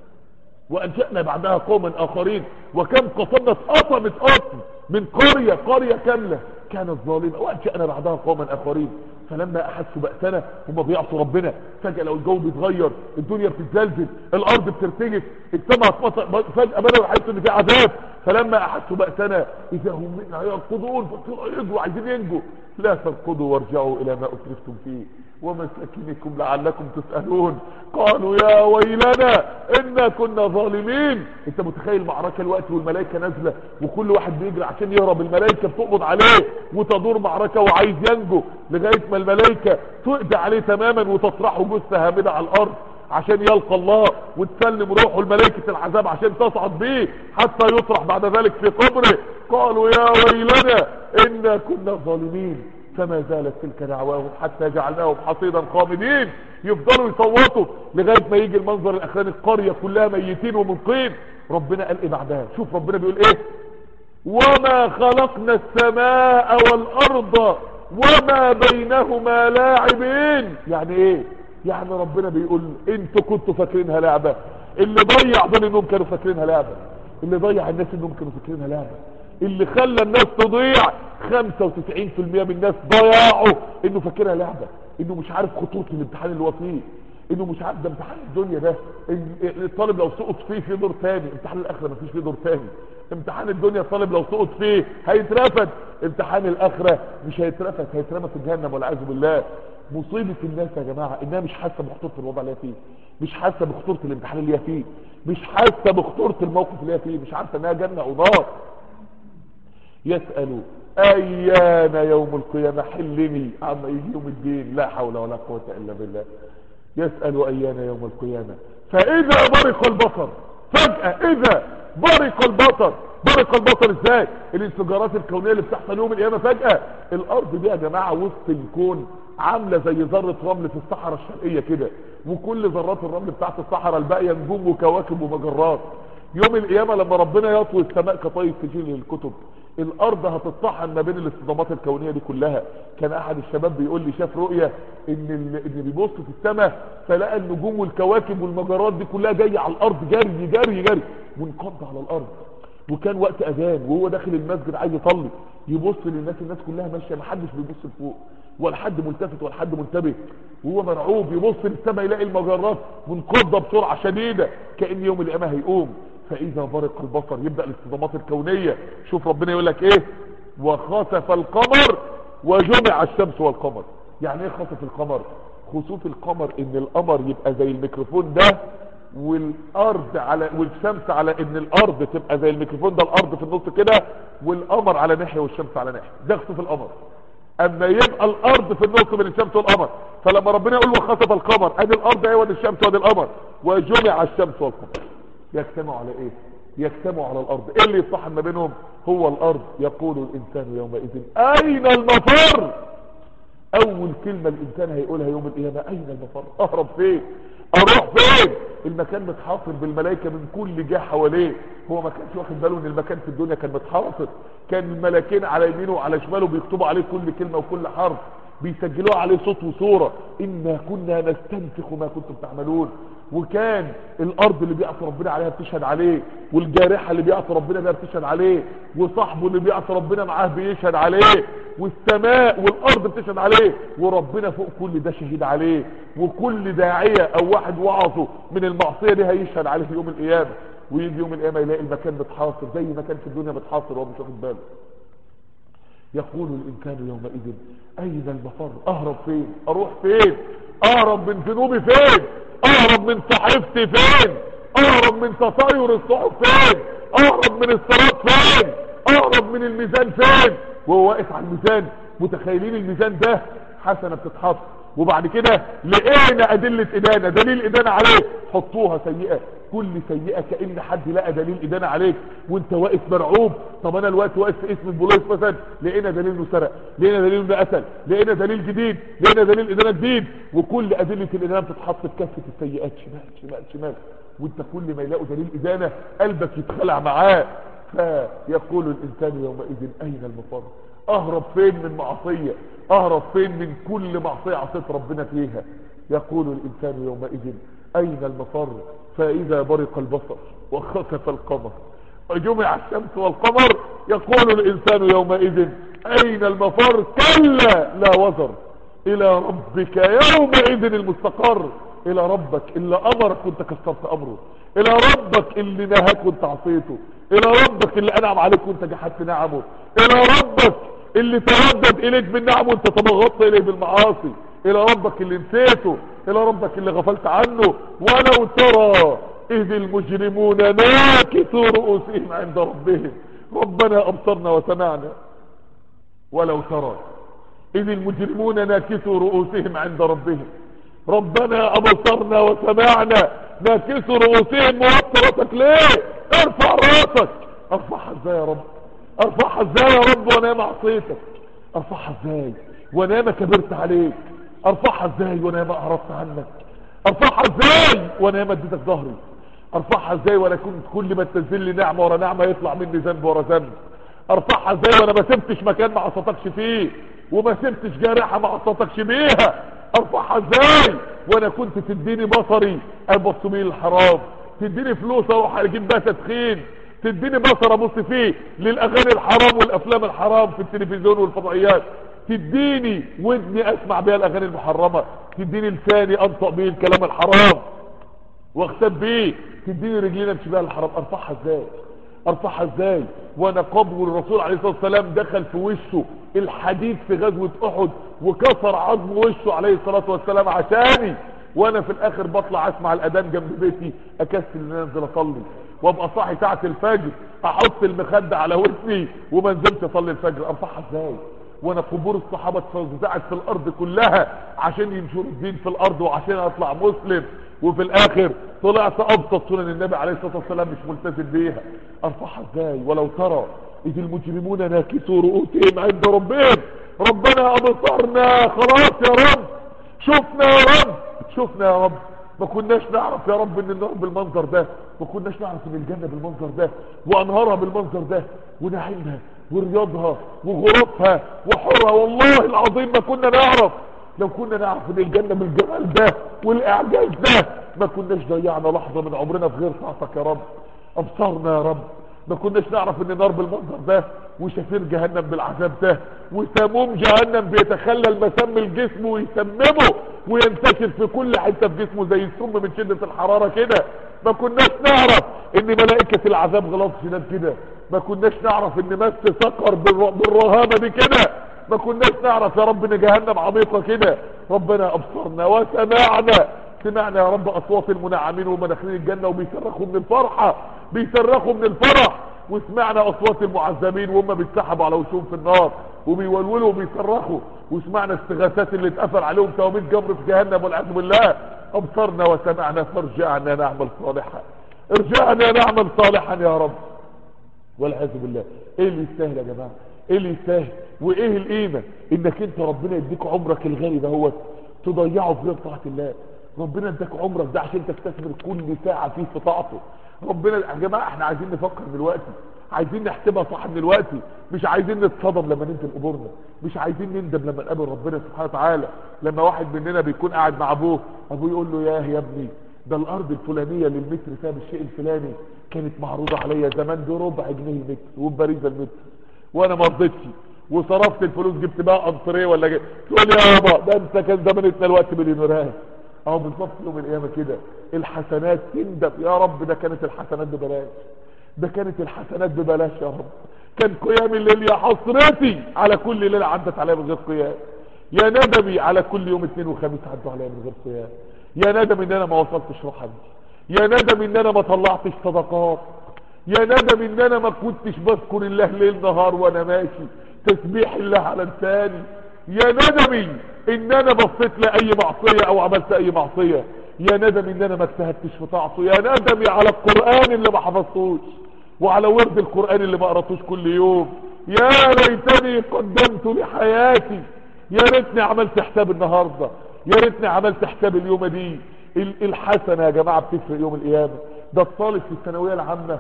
[SPEAKER 1] وانشأنا بعدها قوما اخرين وكم قصمنا اتقطمت قطم من قرية قرية كاملة كانت ظالمة وانشأنا بعدها قوما اخرين فلما احسوا بأسنا هم بيعصوا ربنا فجأة لو الجو بيتغير الدنيا بتتزلزل الارض بترتجف السماء اتمطر فجأة بدأوا يحسوا ان في عذاب فلما احسوا بأسنا اذا هم منها يركضون فطلعوا يجوا عايزين ينجوا لا تركضوا وارجعوا الى ما اترفتم فيه ومساكنكم لعلكم تسألون قالوا يا ويلنا إنا كنا ظالمين انت متخيل معركة الوقت والملائكة نازلة وكل واحد بيجري عشان يهرب الملائكة بتقبض عليه وتدور معركة وعايز ينجو لغاية ما الملائكة تقضي عليه تماما وتطرحه جثة هامدة على الأرض عشان يلقى الله وتسلم روحه الملائكة العذاب عشان تصعد به حتى يطرح بعد ذلك في قبره قالوا يا ويلنا إنا كنا ظالمين فما زالت تلك دعواهم حتى جعلناهم حصيدا خامدين يفضلوا يصوتوا لغاية ما يجي المنظر الاخراني القرية كلها ميتين ومنقين ربنا قال ايه بعدها شوف ربنا بيقول ايه وما خلقنا السماء والارض وما بينهما لاعبين يعني ايه يعني ربنا بيقول انتوا كنتوا فاكرينها لعبة اللي ضيع دول انهم كانوا فاكرينها لعبة اللي ضيع الناس انهم كانوا فاكرينها لعبة اللي خلى الناس تضيع 95% من الناس ضياعوا انه فاكرها لعبة انه مش عارف خطوط الامتحان اللي هو فيه انه مش عارف ده امتحان الدنيا ده إن الطالب لو سقط فيه في دور تاني امتحان الاخرة مفيش فيه دور تاني امتحان الدنيا الطالب لو سقط فيه هيترفد امتحان الاخرة مش هيترفد هيترمى في جهنم والعياذ بالله مصيبة الناس يا جماعة انها مش حاسة بخطورة الوضع اللي هي فيه مش حاسة بخطورة الامتحان اللي هي فيه مش حاسة بخطورة الموقف اللي هي فيه مش عارفة انها جنة او نار يسأل ايان يوم القيامة حلني عما يجي يوم الدين لا حول ولا قوة الا بالله يسأل ايان يوم القيامة فاذا برق البصر فجأة اذا برق البصر برق البصر ازاي الانفجارات الكونية اللي بتحصل يوم القيامة فجأة الارض دي يا جماعة وسط الكون عاملة زي ذرة رمل في الصحراء الشرقية كده وكل ذرات الرمل بتاعت الصحراء الباقية نجوم وكواكب ومجرات يوم القيامة لما ربنا يطوي السماء كطي سجين للكتب الارض هتطحن ما بين الاصطدامات الكونية دي كلها كان احد الشباب بيقول لي شاف رؤية ان ال- ان بيبص في السماء فلقى النجوم والكواكب والمجرات دي كلها جاية على الارض جري جري جري منقض على الارض وكان وقت اذان وهو داخل المسجد عايز يصلي يبص للناس الناس كلها ماشيه محدش بيبص لفوق ولا حد ملتفت ولا حد منتبه وهو مرعوب يبص للسماء يلاقي المجرات منقضه بسرعه شديده كان يوم القيامه هيقوم فاذا برق البصر يبدا الاصطدامات الكونيه شوف ربنا يقول لك ايه وخسف القمر وجمع الشمس والقمر يعني ايه خسف القمر خسوف القمر ان القمر يبقى زي الميكروفون ده والارض على والشمس على ان الارض تبقى زي الميكروفون ده الارض في النص كده والقمر على ناحيه والشمس على ناحيه ده خسوف القمر اما يبقى الارض في النص بين الشمس والقمر فلما ربنا يقول وخسف القمر ادي الارض اهي وادي الشمس وادي القمر وجمع الشمس والقمر يجتمعوا على ايه يجتمعوا على الارض ايه اللي يصحن ما بينهم هو الارض يقول الانسان يومئذ اين المفر اول كلمة الانسان هيقولها يوم القيامة اين المفر اهرب فين اروح فين المكان متحاصر بالملائكة من كل جهة حواليه هو ما كانش واخد باله ان المكان في الدنيا كان متحاصر كان الملاكين على يمينه وعلى شماله بيكتبوا عليه كل كلمة وكل حرف بيسجلوها عليه صوت وصورة إنا كنا نستنسخ ما كنتم تعملون وكان الأرض اللي بيعصي ربنا عليها بتشهد عليه والجارحة اللي بيعصي ربنا بيها بتشهد عليه وصاحبه اللي بيعصي ربنا معاه بيشهد عليه والسماء والأرض بتشهد عليه وربنا فوق كل ده شهيد عليه وكل داعية أو واحد وعظه من المعصية دي هيشهد عليه يوم القيامة ويجي يوم القيامة يلاقي المكان متحاصر زي ما كان في الدنيا متحاصر وهو مش واخد باله يقول الإنسان يومئذ أين المفر أهرب فين أروح فين أهرب من ذنوبي فين أهرب من صحيفتي فين أهرب من تطاير الصحف فين أهرب من الصراط فين أهرب من الميزان فين وهو واقف على الميزان متخيلين الميزان ده حسنة بتتحط وبعد كده لقينا أدلة إدانة دليل إدانة عليه حطوها سيئة كل سيئة كأن حد لقى دليل إدانة عليك وانت واقف مرعوب طب انا الوقت واقف في اسم البوليس مثلا لقينا دليل انه سرق لقينا دليل انه قتل لقينا دليل جديد لقينا دليل إدانة جديد وكل أدلة الإدانة بتتحط في كافة السيئات شمال شمال شمال وانت كل ما يلاقوا دليل إدانة قلبك يتخلع معاه فيقول الإنسان يومئذ أين المفر اهرب فين من معصية اهرب فين من كل معصية عصيت ربنا فيها يقول الانسان يومئذ اين المفر فاذا برق البصر وخسف القمر وجمع الشمس والقمر يقول الانسان يومئذ اين المفر كلا لا وزر الى ربك يومئذ المستقر الى ربك اللي امرك وانت كسرت امره الى ربك اللي نهاك وانت عصيته الى ربك اللي انعم عليك وانت جحدت نعمه الى ربك اللي تردد اليك بالنعم وانت تبغضت اليه بالمعاصي الى ربك اللي نسيته الى ربك اللي غفلت عنه ولو ترى اذ المجرمون ناكثوا رؤوسهم عند ربهم ربنا ابصرنا وسمعنا ولو ترى اذ المجرمون ناكثوا رؤوسهم عند ربهم ربنا ابصرنا وسمعنا ناكثوا رؤوسهم موترتك ليه ارفع راسك ارفعها ازاي يا رب ارفعها ازاي يا رب وانا ما عصيتك ارفعها ازاي وانا ما كبرت عليك ارفعها ازاي وانا ما اعرضت عنك ارفعها ازاي وانا ما اديتك ظهري ارفعها ازاي وانا كنت كل ما تنزل لي نعمه ورا نعمه يطلع مني ذنب ورا ذنب ارفعها ازاي وانا ما سبتش مكان ما عصيتكش فيه وما سبتش جارحه ما عصيتكش بيها ارفعها ازاي وانا كنت تديني بصري ابص بيه الحرام تديني فلوس اروح اجيب بيها تدخين تديني بصر ابص فيه للاغاني الحرام والافلام الحرام في التلفزيون والفضائيات تديني ودني اسمع بيها الاغاني المحرمه تديني لساني انطق بيه الكلام الحرام واغتاب بيه تديني رجلين امشي بيها الحرام ارفعها ازاي ارفعها ازاي وانا قبر الرسول عليه الصلاه والسلام دخل في وشه الحديد في غزوه احد وكسر عظم وشه عليه الصلاه والسلام عشاني وانا في الاخر بطلع اسمع الاذان جنب بيتي اكسل ان أنا انزل اصلي وابقى صاحي ساعه الفجر احط المخده على ودني وما انزلش اصلي الفجر ارفعها ازاي وانا قبور الصحابة اتوزعت في الارض كلها عشان ينشروا الدين في الارض وعشان اطلع مسلم وفي الاخر طلعت ابسط سنن النبي عليه الصلاة والسلام مش ملتزم بيها ارفعها ازاي ولو ترى اذ المجرمون ناكسوا رؤوسهم عند ربهم ربنا ابصرنا خلاص يا رب شفنا يا رب شفنا يا رب ما كناش نعرف يا رب ان النار بالمنظر ده ما كناش نعرف ان الجنة بالمنظر ده وانهارها بالمنظر ده ونعيمها ورياضها وغرفها وحرها والله العظيم ما كنا نعرف لو كنا نعرف ان الجنة بالجمال ده والاعجاز ده ما كناش ضيعنا لحظة من عمرنا في غير طاعتك يا رب ابصرنا يا رب ما كناش نعرف ان النار بالمنظر ده وشفير جهنم بالعذاب ده وسموم جهنم بيتخلل مسام الجسم ويسممه وينتشر في كل حته في جسمه زي السم من شده الحراره كده ما كناش نعرف ان ملائكه العذاب غلاظ شداد كده ما كناش نعرف ان مس سقر بالر- بالرهابه دي كده ما كناش نعرف يا رب ان جهنم عميقه كده ربنا ابصرنا وسمعنا سمعنا يا رب اصوات المنعمين وهم داخلين الجنه وبيصرخوا من الفرحه بيصرخوا من الفرح وسمعنا اصوات المعذبين وهم بيتسحبوا على وشهم في النار وبيولولوا وبيصرخوا وسمعنا استغاثات اللي اتقفل عليهم توابيت جمر في جهنم والعياذ بالله ابصرنا وسمعنا فارجعنا نعمل صالحا ارجعنا نعمل صالحا يا رب والعياذ بالله ايه اللي يستاهل يا جماعه ايه اللي يستاهل وايه القيمه انك انت ربنا يديك عمرك الغالي دهوت تضيعه في غير طاعه الله ربنا اداك عمرك ده عشان تستثمر كل ساعه فيه في طاعته ربنا يا جماعه احنا عايزين نفكر دلوقتي عايزين نحسبها صح دلوقتي مش عايزين نتصدم لما ننزل قبورنا مش عايزين نندم لما نقابل ربنا سبحانه وتعالى لما واحد مننا بيكون قاعد مع ابوه ابوه يقول له ياه يا ابني ده الارض الفلانيه اللي المتر فيها بالشيء الفلاني كانت معروضه عليا زمان بربع جنيه المتر وببريزه المتر وانا ما رضيتش وصرفت الفلوس جبت بقى انطريه ولا جبت تقول يا بابا ده انت كان زمانتنا الوقت مليونيرات اهو بالظبط يوم القيامه كده الحسنات تندم يا رب ده كانت الحسنات ببلاش ده كانت الحسنات ببلاش يا رب كان قيام الليل يا حسرتي على كل ليله عدت عليا من غير قيام يا ندمي على كل يوم اثنين وخميس عدوا عليا من غير قيام يا ندم ان انا ما وصلتش روحي يا ندم ان انا ما طلعتش صدقات يا ندم ان انا ما كنتش بذكر الله ليل نهار وانا ماشي تسبيح الله على لساني يا ندمي ان انا بصيت لاي معصية او عملت اي معصية يا ندمي ان انا ما اجتهدتش في طاعته يا ندمي على القرآن اللي ما حفظتوش وعلى ورد القرآن اللي ما قرأتوش كل يوم يا ليتني قدمت لحياتي يا ريتني عملت حساب النهاردة يا ريتني عملت حساب اليوم دي ال- الحسنة يا جماعة بتفرق يوم القيامة ده الطالب في الثانوية العامة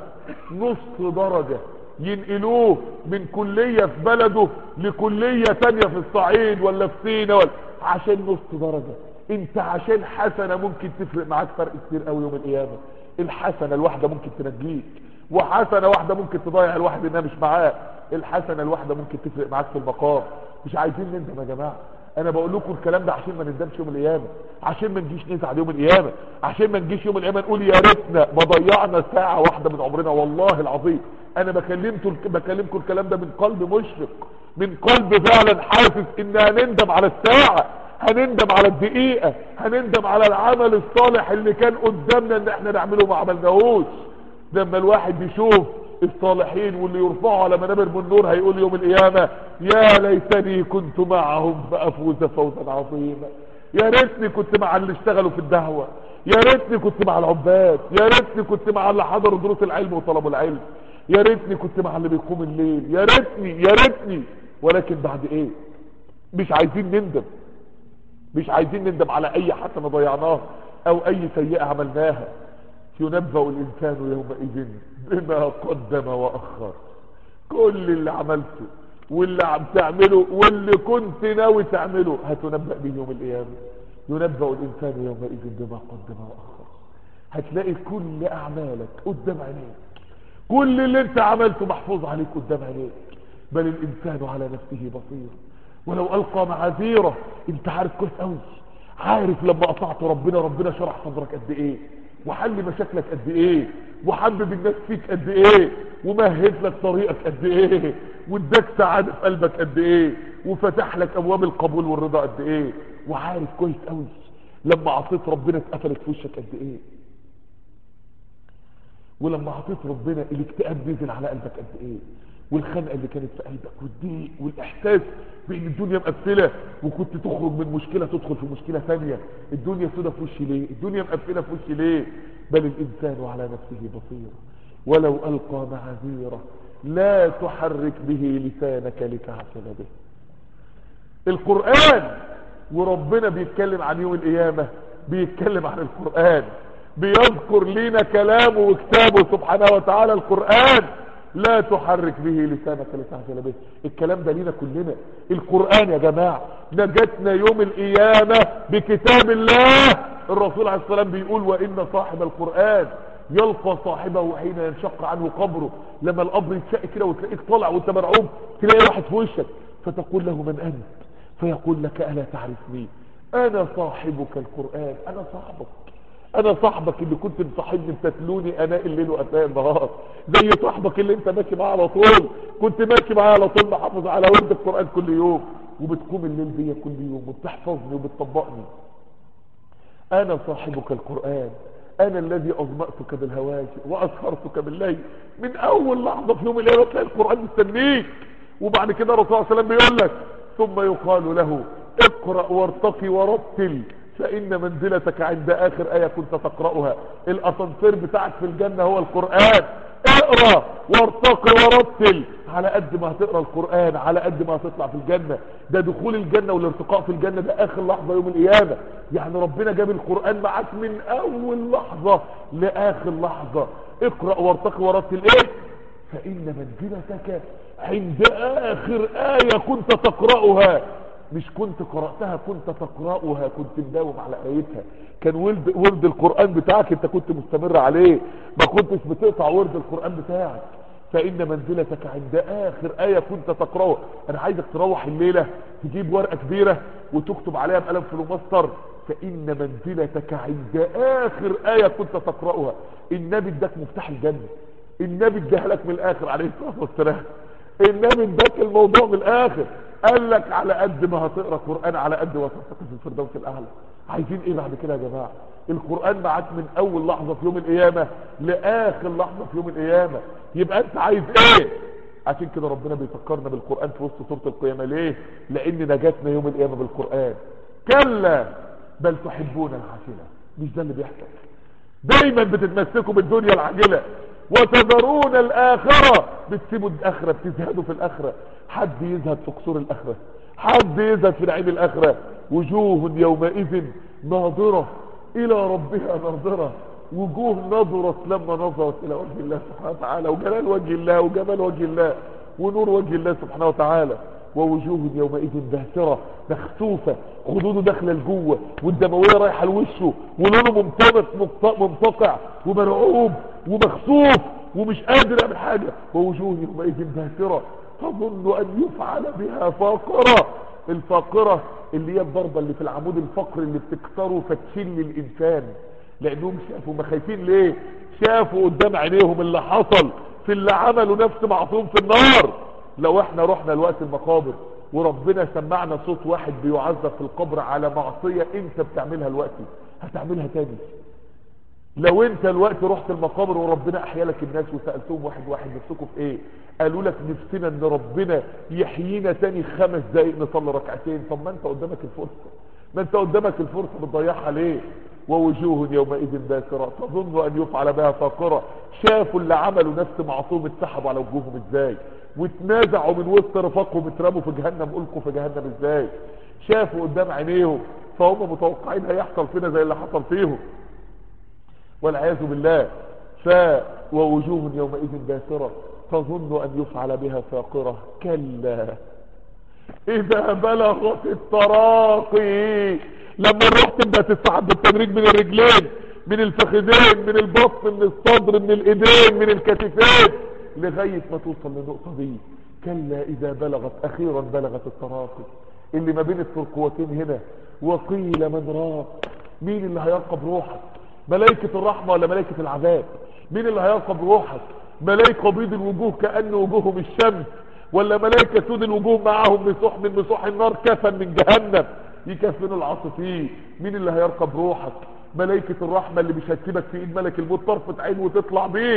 [SPEAKER 1] نص درجة ينقلوه من كلية في بلده لكلية تانية في الصعيد ولا في سينا ولا عشان نص درجة انت عشان حسنة ممكن تفرق معاك فرق كتير قوي يوم القيامة الحسنة الواحدة ممكن تنجيك وحسنة واحدة ممكن تضيع الواحد انها مش معاه الحسنة الواحدة ممكن تفرق معاك في المقام مش عايزين نندم يا جماعة انا بقول لكم الكلام ده عشان ما نندمش يوم القيامه عشان ما نجيش نزعل يوم القيامه عشان ما نجيش يوم القيامه نقول يا ريتنا ما ضيعنا ساعه واحده من عمرنا والله العظيم انا بكلمكم بكلمكم الكلام ده من قلب مشفق من قلب فعلا حاسس ان هنندم على الساعه هنندم على الدقيقه هنندم على العمل الصالح اللي كان قدامنا ان احنا نعمله ما عملناهوش لما الواحد يشوف الصالحين واللي يرفعوا على منابر من نور هيقول يوم القيامة يا ليتني كنت معهم فأفوز فوزا عظيما يا ريتني كنت مع اللي اشتغلوا في الدعوة يا ريتني كنت مع العباد يا ريتني كنت مع اللي حضروا دروس العلم وطلبوا العلم يا ريتني كنت مع اللي بيقوم الليل يا ريتني يا ريتني ولكن بعد ايه مش عايزين نندم مش عايزين نندم على اي حسنة ضيعناها او اي سيئة عملناها ينبأ الإنسان يومئذ بما قدم وأخر كل اللي عملته واللي عم تعمله واللي كنت ناوي تعمله هتنبأ به يوم القيامة ينبأ الإنسان يومئذ بما قدم وأخر هتلاقي كل أعمالك قدام عينيك كل اللي انت عملته محفوظ عليك قدام عينيك بل الإنسان على نفسه بصير ولو ألقى معاذيره انت عارف كويس قوي عارف لما قطعت ربنا ربنا شرح صدرك قد ايه وحل مشاكلك قد ايه وحبب الناس فيك قد ايه ومهد لك طريقك قد ايه واداك سعادة في قلبك قد ايه وفتح لك ابواب القبول والرضا قد ايه وعارف كويس قوي لما عصيت ربنا اتقفلت في وشك قد ايه ولما عصيت ربنا الاكتئاب نزل على قلبك قد ايه والخنقه اللي كانت في قلبك والضيق والاحساس بان الدنيا مقفله وكنت تخرج من مشكله تدخل في مشكله ثانيه الدنيا سودة في وشي ليه الدنيا مقفله في وشي ليه بل الانسان على نفسه بصير ولو القى معاذيره لا تحرك به لسانك لتعجل به القران وربنا بيتكلم عن يوم القيامه بيتكلم عن القران بيذكر لنا كلامه وكتابه سبحانه وتعالى القرآن لا تحرك به لسانك لتعجل به الكلام ده لينا كلنا القرآن يا جماعة نجتنا يوم القيامة بكتاب الله الرسول عليه السلام بيقول وإن صاحب القرآن يلقى صاحبه حين ينشق عنه قبره لما القبر يتشق كده وتلاقيك طالع وانت مرعوب تلاقي واحد في وشك فتقول له من أنت فيقول لك ألا تعرفني أنا صاحبك القرآن أنا صاحبك انا صاحبك اللي كنت مصاحبني بتتلوني اناء الليل واتاء النهار زي صاحبك اللي انت ماشي معاه على طول كنت ماشي معاه على طول محافظ على ورد القران كل يوم وبتقوم الليل بيا كل يوم وبتحفظني وبتطبقني انا صاحبك القران انا الذي اظمأتك بالهواجر واسهرتك بالليل من اول لحظه في يوم القيامه تلاقي القران مستنيك وبعد كده الرسول صلى الله عليه وسلم بيقول لك ثم يقال له اقرا وارتقي ورتل فإن منزلتك عند آخر آية كنت تقرأها الأسانسير بتاعك في الجنة هو القرآن اقرأ وارتقي ورتل على قد ما هتقرأ القرآن على قد ما هتطلع في الجنة ده دخول الجنة والارتقاء في الجنة ده آخر لحظة يوم القيامة يعني ربنا جاب القرآن معاك من أول لحظة لآخر لحظة اقرأ وارتقي ورتل ايه فإن منزلتك عند آخر آية كنت تقرأها مش كنت قرأتها كنت تقرأها كنت مداوم على آيتها كان ورد, ورد القرآن بتاعك انت كنت مستمر عليه ما كنتش بتقطع ورد القرآن بتاعك فإن منزلتك عند آخر آية كنت تقرأها أنا عايزك تروح الليلة تجيب ورقة كبيرة وتكتب عليها بقلم فلوماستر فإن منزلتك عند آخر آية كنت تقرأها النبي اداك مفتاح الجنة النبي اداها من الآخر عليه الصلاة والسلام النبي اداك الموضوع من الآخر قال لك على قد ما هتقرا قران على قد ما ترتقي في الفردوس الاعلى عايزين ايه بعد كده يا جماعه القران معاك من اول لحظه في يوم القيامه لاخر لحظه في يوم القيامه يبقى انت عايز ايه عشان كده ربنا بيفكرنا بالقران في وسط سوره القيامه ليه لان نجاتنا يوم القيامه بالقران كلا بل تحبون العاجله مش ده اللي بيحصل دايما بتتمسكوا بالدنيا العاجله وتذرون الآخرة بتسيبوا الآخرة بتزهدوا في الآخرة حد يزهد في قصور الآخرة حد يزهد في نعيم الآخرة وجوه يومئذ ناظرة إلى ربها ناظرة وجوه نظرت لما نظرت إلى وجه الله سبحانه وتعالى وجلال وجه الله وجمال وجه الله ونور وجه الله سبحانه وتعالى ووجوه يومئذ باهترة مخسوفة خدوده داخله لجوه والدمويه رايحه لوشه ولونه ممتطق ممتقع ومرعوب ومخسوف ومش قادر يعمل حاجه ووجوه يومئذ باهترة تظن ان يفعل بها فاقرة الفاقرة اللي هي الضربة اللي في العمود الفقري اللي بتكسره فتشل الانسان لانهم شافوا ما خايفين ليه شافوا قدام عينيهم اللي حصل في اللي عملوا نفس معصوم في النار لو احنا رحنا لوقت المقابر وربنا سمعنا صوت واحد بيعذب في القبر على معصية انت بتعملها دلوقتي هتعملها تاني لو انت الوقت رحت المقابر وربنا احيا لك الناس وسألتهم واحد واحد نفسكم في ايه قالوا لك نفسنا ان ربنا يحيينا تاني خمس دقايق نصلي ركعتين طب ما انت قدامك الفرصة ما انت قدامك الفرصة بتضيعها ليه ووجوه يومئذ باسرة تظن ان يفعل بها فاقرة شافوا اللي عملوا نفس معصوم اتسحبوا على وجوههم ازاي واتنازعوا من وسط رفاقهم اترموا في جهنم القوا في جهنم ازاي شافوا قدام عينيهم فهم متوقعين هيحصل فينا زي اللي حصل فيهم والعياذ بالله ف ووجوه يومئذ باسرة تظن ان يفعل بها فاقرة كلا اذا بلغت التراقي لما الروح تبدا تسحب بالتدريج من الرجلين من الفخذين من البطن من الصدر من الايدين من الكتفين لغاية ما توصل للنقطة دي كلا اذا بلغت اخيرا بلغت التراقي اللي ما بين الترقوتين هنا وقيل من راق مين اللي هيرقب روحك ملائكة الرحمة ولا ملائكة العذاب مين اللي هيرقب روحك ملائكة بيض الوجوه كأن وجوههم الشمس ولا ملائكة سود الوجوه معاهم مسوح من مسوح النار كفن من جهنم يكفنوا العصر فيه مين اللي هيرقب روحك ملائكة الرحمة اللي مش هتسيبك في ايد ملك الموت طرفة عين وتطلع بيك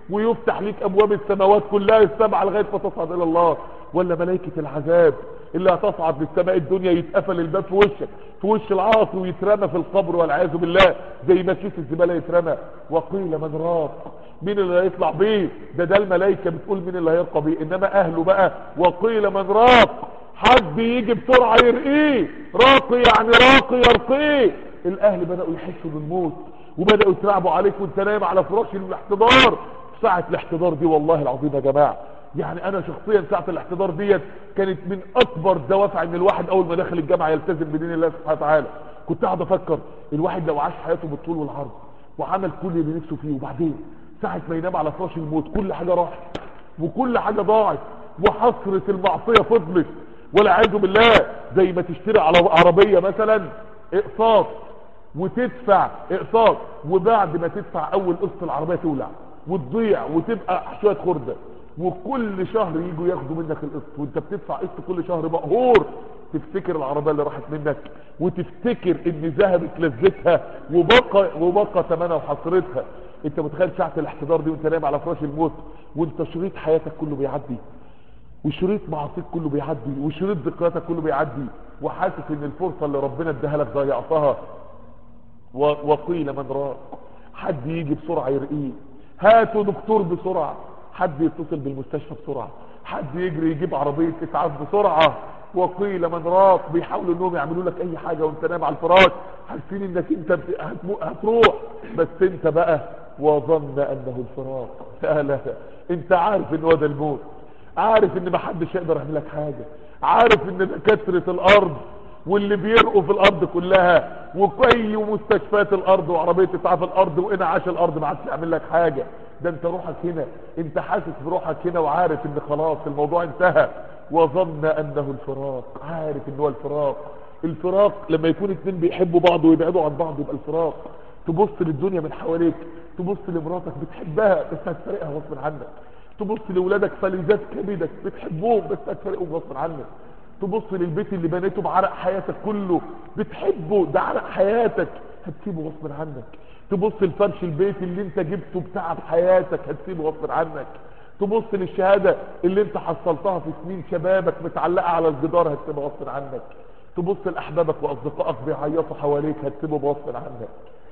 [SPEAKER 1] ويفتح ليك ابواب السماوات كلها السبعه لغايه ما تصعد الى الله ولا ملائكه العذاب اللي هتصعد للسماء الدنيا يتقفل الباب في وشك في وش العاصي ويترمى في القبر والعياذ بالله زي ما كيس الزباله يترمى وقيل من راق مين اللي هيطلع بيه ده ده الملائكه بتقول مين اللي هيرقى بيه انما اهله بقى وقيل من راق حد يجي بسرعه يرقيه راقي يعني راقي يرقيه الاهل بداوا يحسوا بالموت وبداوا يترعبوا عليك وانت نايم على فراش الاحتضار ساعه الاحتضار دي والله العظيم يا جماعه يعني انا شخصيا ساعه الاحتضار ديت كانت من اكبر دوافع ان الواحد اول ما دخل الجامعه يلتزم بدين الله سبحانه وتعالى كنت قاعد افكر الواحد لو عاش حياته بالطول والعرض وعمل كل اللي نفسه فيه وبعدين ساعه ما ينام على فراش الموت كل حاجه راحت وكل حاجه ضاعت وحسره المعصيه فضلت والعياذ بالله زي ما تشتري على عربيه مثلا اقساط وتدفع اقساط وبعد ما تدفع اول قسط العربيه تولع وتضيع وتبقى شويه خرده وكل شهر يجوا ياخدوا منك القسط وانت بتدفع قسط كل شهر مقهور تفتكر العربيه اللي راحت منك وتفتكر ان ذهبت لذتها وبقى وبقى ثمنها وحسرتها انت متخيل ساعه الاحتضار دي وانت نايم على فراش الموت وانت شريط حياتك كله بيعدي وشريط معاصيك كله بيعدي وشريط ذكرياتك كله بيعدي وحاسس ان الفرصه اللي ربنا اداها لك ضيعتها و- وقيل من راق حد يجي بسرعه يرقيه هاتوا دكتور بسرعه حد يتصل بالمستشفى بسرعه حد يجري يجيب عربيه اسعاف بسرعه وقيل من راق بيحاولوا انهم يعملوا لك اي حاجه وانت نايم على الفراش حاسين انك انت بت- هتمو- هتروح بس انت بقى وظن انه الفراق لا لا انت عارف ان هو ده الموت عارف ان محدش يقدر يعمل لك حاجه عارف ان دكاتره الارض واللي بيرقوا في الارض كلها وكي ومستشفيات الارض وعربيه اسعاف الارض وانعاش الارض ما عادش يعمل لك حاجه ده انت روحك هنا انت حاسس بروحك هنا وعارف ان خلاص الموضوع انتهى وظن انه الفراق عارف ان هو الفراق الفراق لما يكون اتنين بيحبوا بعض ويبعدوا عن بعض يبقى الفراق تبص للدنيا من حواليك تبص لمراتك بتحبها بس هتفرقها غصب عنك تبص لاولادك فلذات كبدك بتحبهم بس هتفرقهم غصب عنك تبص للبيت اللي بنيته بعرق حياتك كله بتحبه ده عرق حياتك هتسيبه غصب عنك تبص لفرش البيت اللي انت جبته بتعب حياتك هتسيبه غصب عنك تبص للشهاده اللي انت حصلتها في سنين شبابك متعلقه على الجدار هتسيبها غصب عنك تبص لاحبابك واصدقائك بيعيطوا حواليك هتسيبهم غصب عنك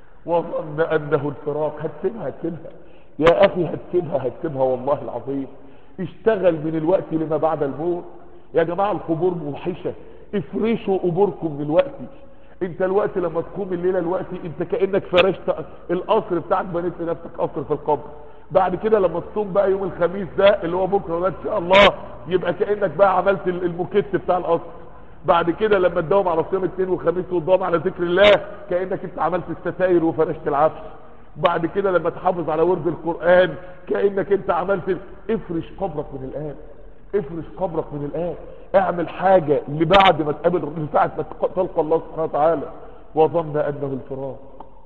[SPEAKER 1] وظن انه الفراق هتسيبها هتسيبها يا اخي هتسيبها هتسيبها والله العظيم اشتغل من الوقت لما بعد الموت يا جماعة القبور موحشة افرشوا قبوركم من الوقت انت الوقت لما تقوم الليلة الوقت انت كأنك فرشت القصر بتاعك بنيت لنفسك قصر في القبر بعد كده لما تصوم بقى يوم الخميس ده اللي هو بكره ده ان شاء الله يبقى كأنك بقى عملت الموكيت بتاع القصر بعد كده لما تداوم على صيام الاثنين والخميس وتداوم على ذكر الله كأنك انت عملت الستاير وفرشت العفش بعد كده لما تحافظ على ورد القرآن كأنك انت عملت افرش قبرك من الآن افرش قبرك من الآن اعمل حاجة لبعد ما تقابل لساعة ما تلقى الله سبحانه وتعالى وظن انه الفراق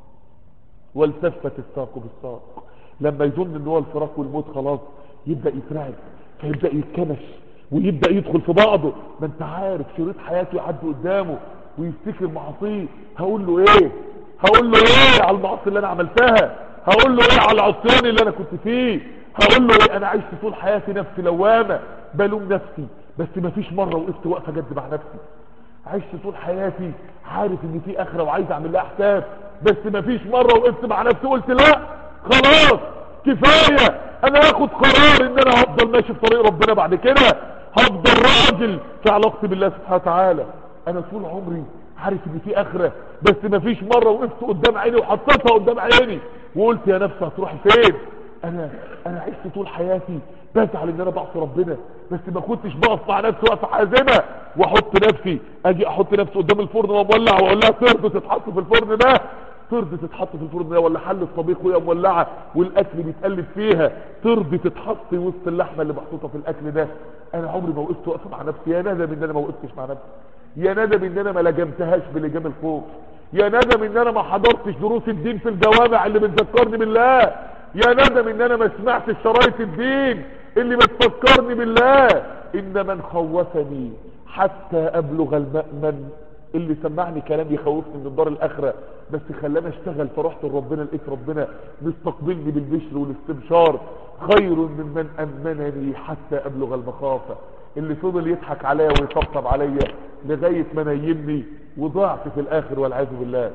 [SPEAKER 1] والتفت الساق بالساق لما يظن ان هو الفراق والموت خلاص يبدأ يترعب فيبدأ يتكنش ويبدأ يدخل في بعضه ما انت عارف شريط حياته يعدي قدامه ويفتكر معصيه هقول له ايه هقول له ايه على المعاصي اللي انا عملتها هقول له ايه على العصيان اللي انا كنت فيه هقول له ايه انا عشت طول حياتي نفسي لوامه بلوم نفسي بس ما فيش مره وقفت وقفه جد مع نفسي عشت طول حياتي عارف ان في اخره وعايز اعمل لها حساب بس ما فيش مره وقفت مع نفسي قلت لا خلاص كفايه انا هاخد قرار ان انا هفضل ماشي في طريق ربنا بعد كده هفضل راجل في علاقتي بالله سبحانه وتعالى انا طول عمري عارف ان في اخره بس ما فيش مره وقفت قدام عيني وحطيتها قدام عيني وقلت يا نفس هتروحي فين انا انا عشت طول حياتي بزعل ان انا بعصي ربنا بس ما كنتش بقف مع نفسي وقفه حازمه واحط نفسي اجي احط نفسي قدام الفرن ومولع واقول لها ترضى تتحط في الفرن ده ترضي تتحط في الفرن ده ولا حل الطبيخ وهي مولعه والاكل بيتقلب فيها ترضي تتحط وسط اللحمه اللي محطوطه في الاكل ده انا عمري ما وقفت وقفه مع نفسي يا ندم ان انا ما وقفتش مع نفسي يا ندم ان انا ما لجمتهاش بلجام الخوف يا ندم ان انا ما حضرتش دروس الدين في الجوامع اللي بتذكرني بالله يا ندم ان انا ما سمعتش شرايط الدين اللي بتفكرني بالله ان من خوفني حتى ابلغ المأمن اللي سمعني كلام يخوفني من الدار الاخره بس خلاني اشتغل فرحت لربنا لقيت ربنا مستقبلني بالبشر والاستبشار خير ممن امنني حتى ابلغ المخافه اللي فضل يضحك عليا ويطبطب عليا لغايه ما نيمني وضعت في الاخر والعياذ بالله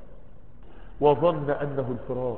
[SPEAKER 1] وظن انه الفراق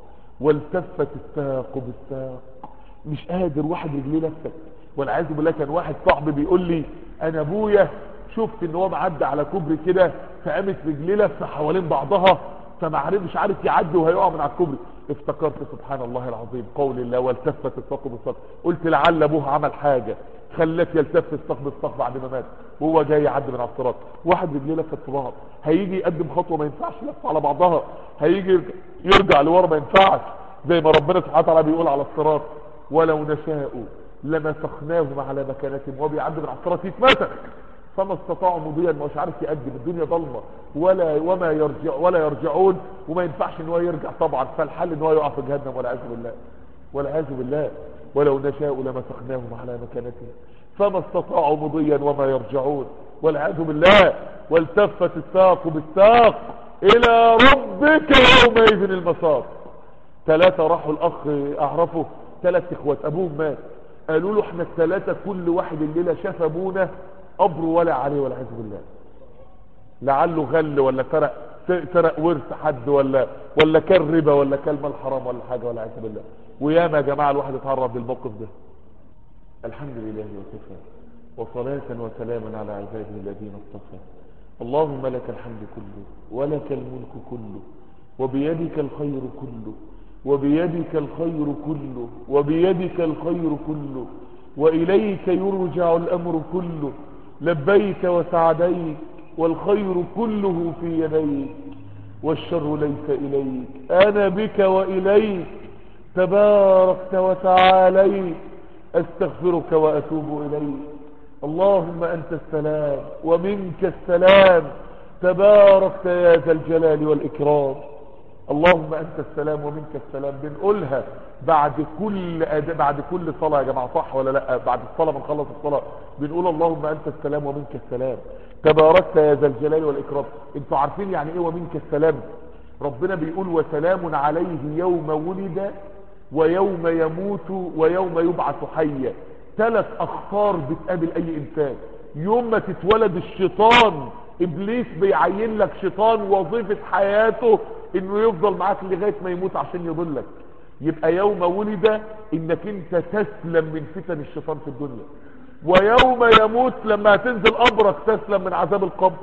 [SPEAKER 1] والتفت الساق بالساق مش قادر واحد رجليه لفت والعياذ بالله كان واحد صاحبي بيقول لي انا ابويا شفت ان هو معدي على كوبري كده فقامت رجليه لفه حوالين بعضها فما عرف مش عارف يعدي وهيقع من على الكوبري افتكرت سبحان الله العظيم قول الله والتفت الساق بالساق قلت لعل ابوه عمل حاجه خلاه يلتف الساق بالساق بعد ما مات وهو جاي يعدي من على الصراط واحد رجليه لفت في بعض هيجي يقدم خطوه ما ينفعش لف على بعضها هيجي يرجع لورا ما ينفعش زي ما ربنا سبحانه وتعالى بيقول على الصراط ولو نشاء لمسخناهم على مكانتهم وهو بيعدي من على الصراط يتمسك فما استطاعوا مضيا مش عارف يقدم الدنيا ضلمه ولا وما يرجع ولا يرجعون وما ينفعش ان هو يرجع طبعا فالحل ان هو يقع في جهنم والعياذ بالله والعياذ بالله ولو نشاء لمسخناهم على مكانتهم فما استطاعوا مضيا وما يرجعون والعياذ بالله والتفت الساق بالساق الى ربك يومئذ المساق ثلاثة راحوا الاخ اعرفه ثلاث اخوات ابوهم مات قالوا له احنا الثلاثة كل واحد الليلة شاف ابونا قبره ولا عليه والعياذ بالله لعله غل ولا سرق سرق ورث حد ولا ولا كان ربا ولا كان مال حرام ولا حاجه ولا عياذ بالله وياما يا جماعه الواحد اتعرض للموقف ده الحمد لله وكفى وصلاة وسلاما على عباده الذين اصطفى اللهم لك الحمد كله ولك الملك كله وبيدك الخير كله وبيدك الخير كله وبيدك الخير كله وإليك يرجع الأمر كله لبيك وسعديك والخير كله في يديك والشر ليس إليك أنا بك وإليك تباركت وتعاليت أستغفرك وأتوب إليك اللهم أنت السلام ومنك السلام تباركت يا ذا الجلال والإكرام اللهم أنت السلام ومنك السلام بنقولها بعد كل أد... بعد كل صلاة يا جماعة صح ولا لا بعد الصلاة ما نخلص الصلاة بنقول اللهم أنت السلام ومنك السلام تباركت يا ذا الجلال والإكرام انتوا عارفين يعني ايه ومنك السلام ربنا بيقول وسلام عليه يوم ولد ويوم يموت ويوم يبعث حيا ثلاث اخطار بتقابل اي انسان يوم ما تتولد الشيطان ابليس بيعين لك شيطان وظيفة حياته انه يفضل معاك لغاية ما يموت عشان يضلك يبقى يوم ولد انك انت تسلم من فتن الشيطان في الدنيا ويوم يموت لما هتنزل قبرك تسلم من عذاب القبر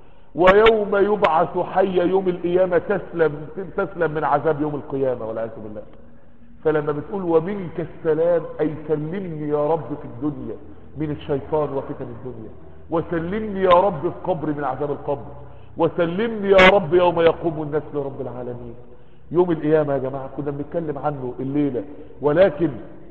[SPEAKER 1] ويوم يبعث حي يوم القيامة تسلم تسلم من عذاب يوم القيامة والعياذ بالله فلما بتقول ومنك السلام اي سلمني يا رب في الدنيا من الشيطان وفتن الدنيا وسلمني يا رب في قبري من عذاب القبر وسلمني يا رب يوم يقوم الناس لرب العالمين يوم القيامة يا جماعة كنا بنتكلم عنه الليلة ولكن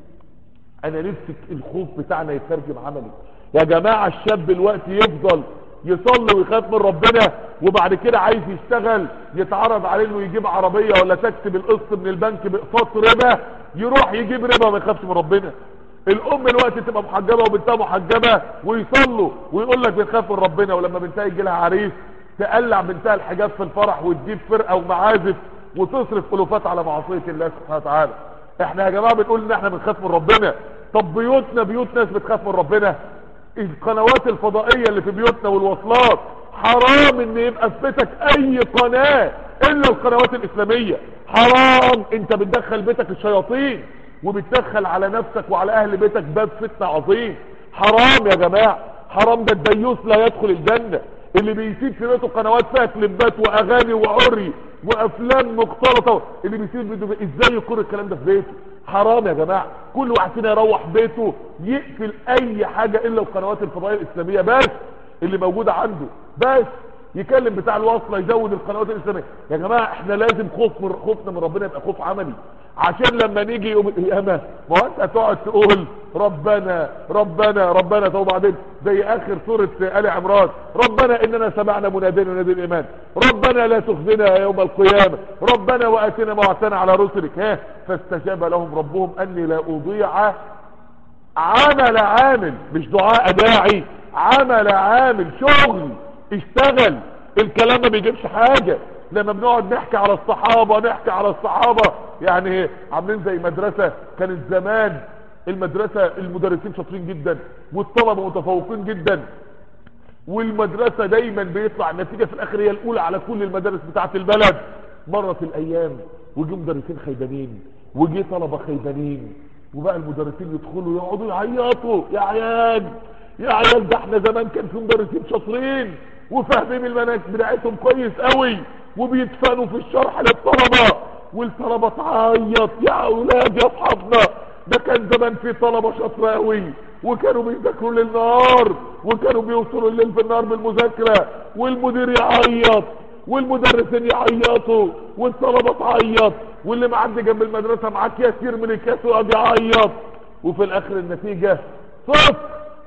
[SPEAKER 1] انا نفسي الخوف بتاعنا يترجم عملي يا جماعة الشاب الوقت يفضل يصلي ويخاف من ربنا وبعد كده عايز يشتغل يتعرض عليه انه يجيب عربية ولا تكتب القسط من البنك باقساط ربا يروح يجيب ربا وما يخافش من ربنا الام الوقت تبقى محجبة وبنتها محجبة ويصلوا ويقول لك بنخاف من ربنا ولما بنتها يجي لها عريس تقلع بنتها الحجاب في الفرح وتجيب فرقة ومعازف وتصرف الوفات على معصية الله سبحانه وتعالى احنا يا جماعة بنقول ان احنا بنخاف من ربنا طب بيوتنا بيوت ناس بتخاف من ربنا القنوات الفضائية اللي في بيوتنا والوصلات حرام ان يبقى في بيتك اي قناة الا القنوات الاسلامية حرام انت بتدخل بيتك الشياطين وبتدخل على نفسك وعلى اهل بيتك باب فتنة عظيم حرام يا جماعة حرام ده الديوس لا يدخل الجنة اللي بيسيب في بيته قنوات فيها كليبات واغاني وعري وافلام مختلطة اللي بيسيب بيته ازاي يقر الكلام ده في بيته حرام يا جماعة كل واحد فينا يروح بيته يقفل اي حاجة الا القنوات الفضائية الاسلامية بس اللي موجودة عنده بس يكلم بتاع الوصلة يزود القنوات الاسلامية يا جماعة احنا لازم خوف من خوفنا من ربنا يبقى خوف عملي عشان لما نيجي يوم القيامة ما هو انت هتقعد تقول ربنا ربنا ربنا طب بعدين زي اخر سورة ال عمران ربنا اننا سمعنا منادين ينادي الايمان ربنا لا تخزنا يوم القيامة ربنا واتنا ما وعدتنا على رسلك ها فاستجاب لهم ربهم اني لا اضيع عمل عامل مش دعاء داعي عمل عامل شغل اشتغل الكلام ما بيجيبش حاجة لما بنقعد نحكي على الصحابة نحكي على الصحابة يعني عاملين زي مدرسة كانت زمان المدرسة المدرسين شاطرين جدا والطلبة متفوقين جدا والمدرسة دايما بيطلع النتيجة في الاخر هي الاولى على كل المدارس بتاعت البلد مرت الايام وجي مدرسين خيبانين وجي طلبة خيبانين وبقى المدرسين يدخلوا يقعدوا يعيطوا يا عيال يا عيال ده احنا زمان كان في مدرسين شاطرين وفاهمين المناهج بتاعتهم كويس قوي وبيدفنوا في الشرح للطلبة والطلبة تعيط يا اولاد يا اصحابنا ده كان زمان في طلبة شاطرة قوي وكانوا بيذاكروا ليل نهار وكانوا بيوصلوا الليل في النهار بالمذاكرة والمدير يعيط والمدرسين يعيطوا والطلبة تعيط واللي معدي جنب المدرسة معاه كثير من الكاس ويقعد يعيط وفي الاخر النتيجة صفر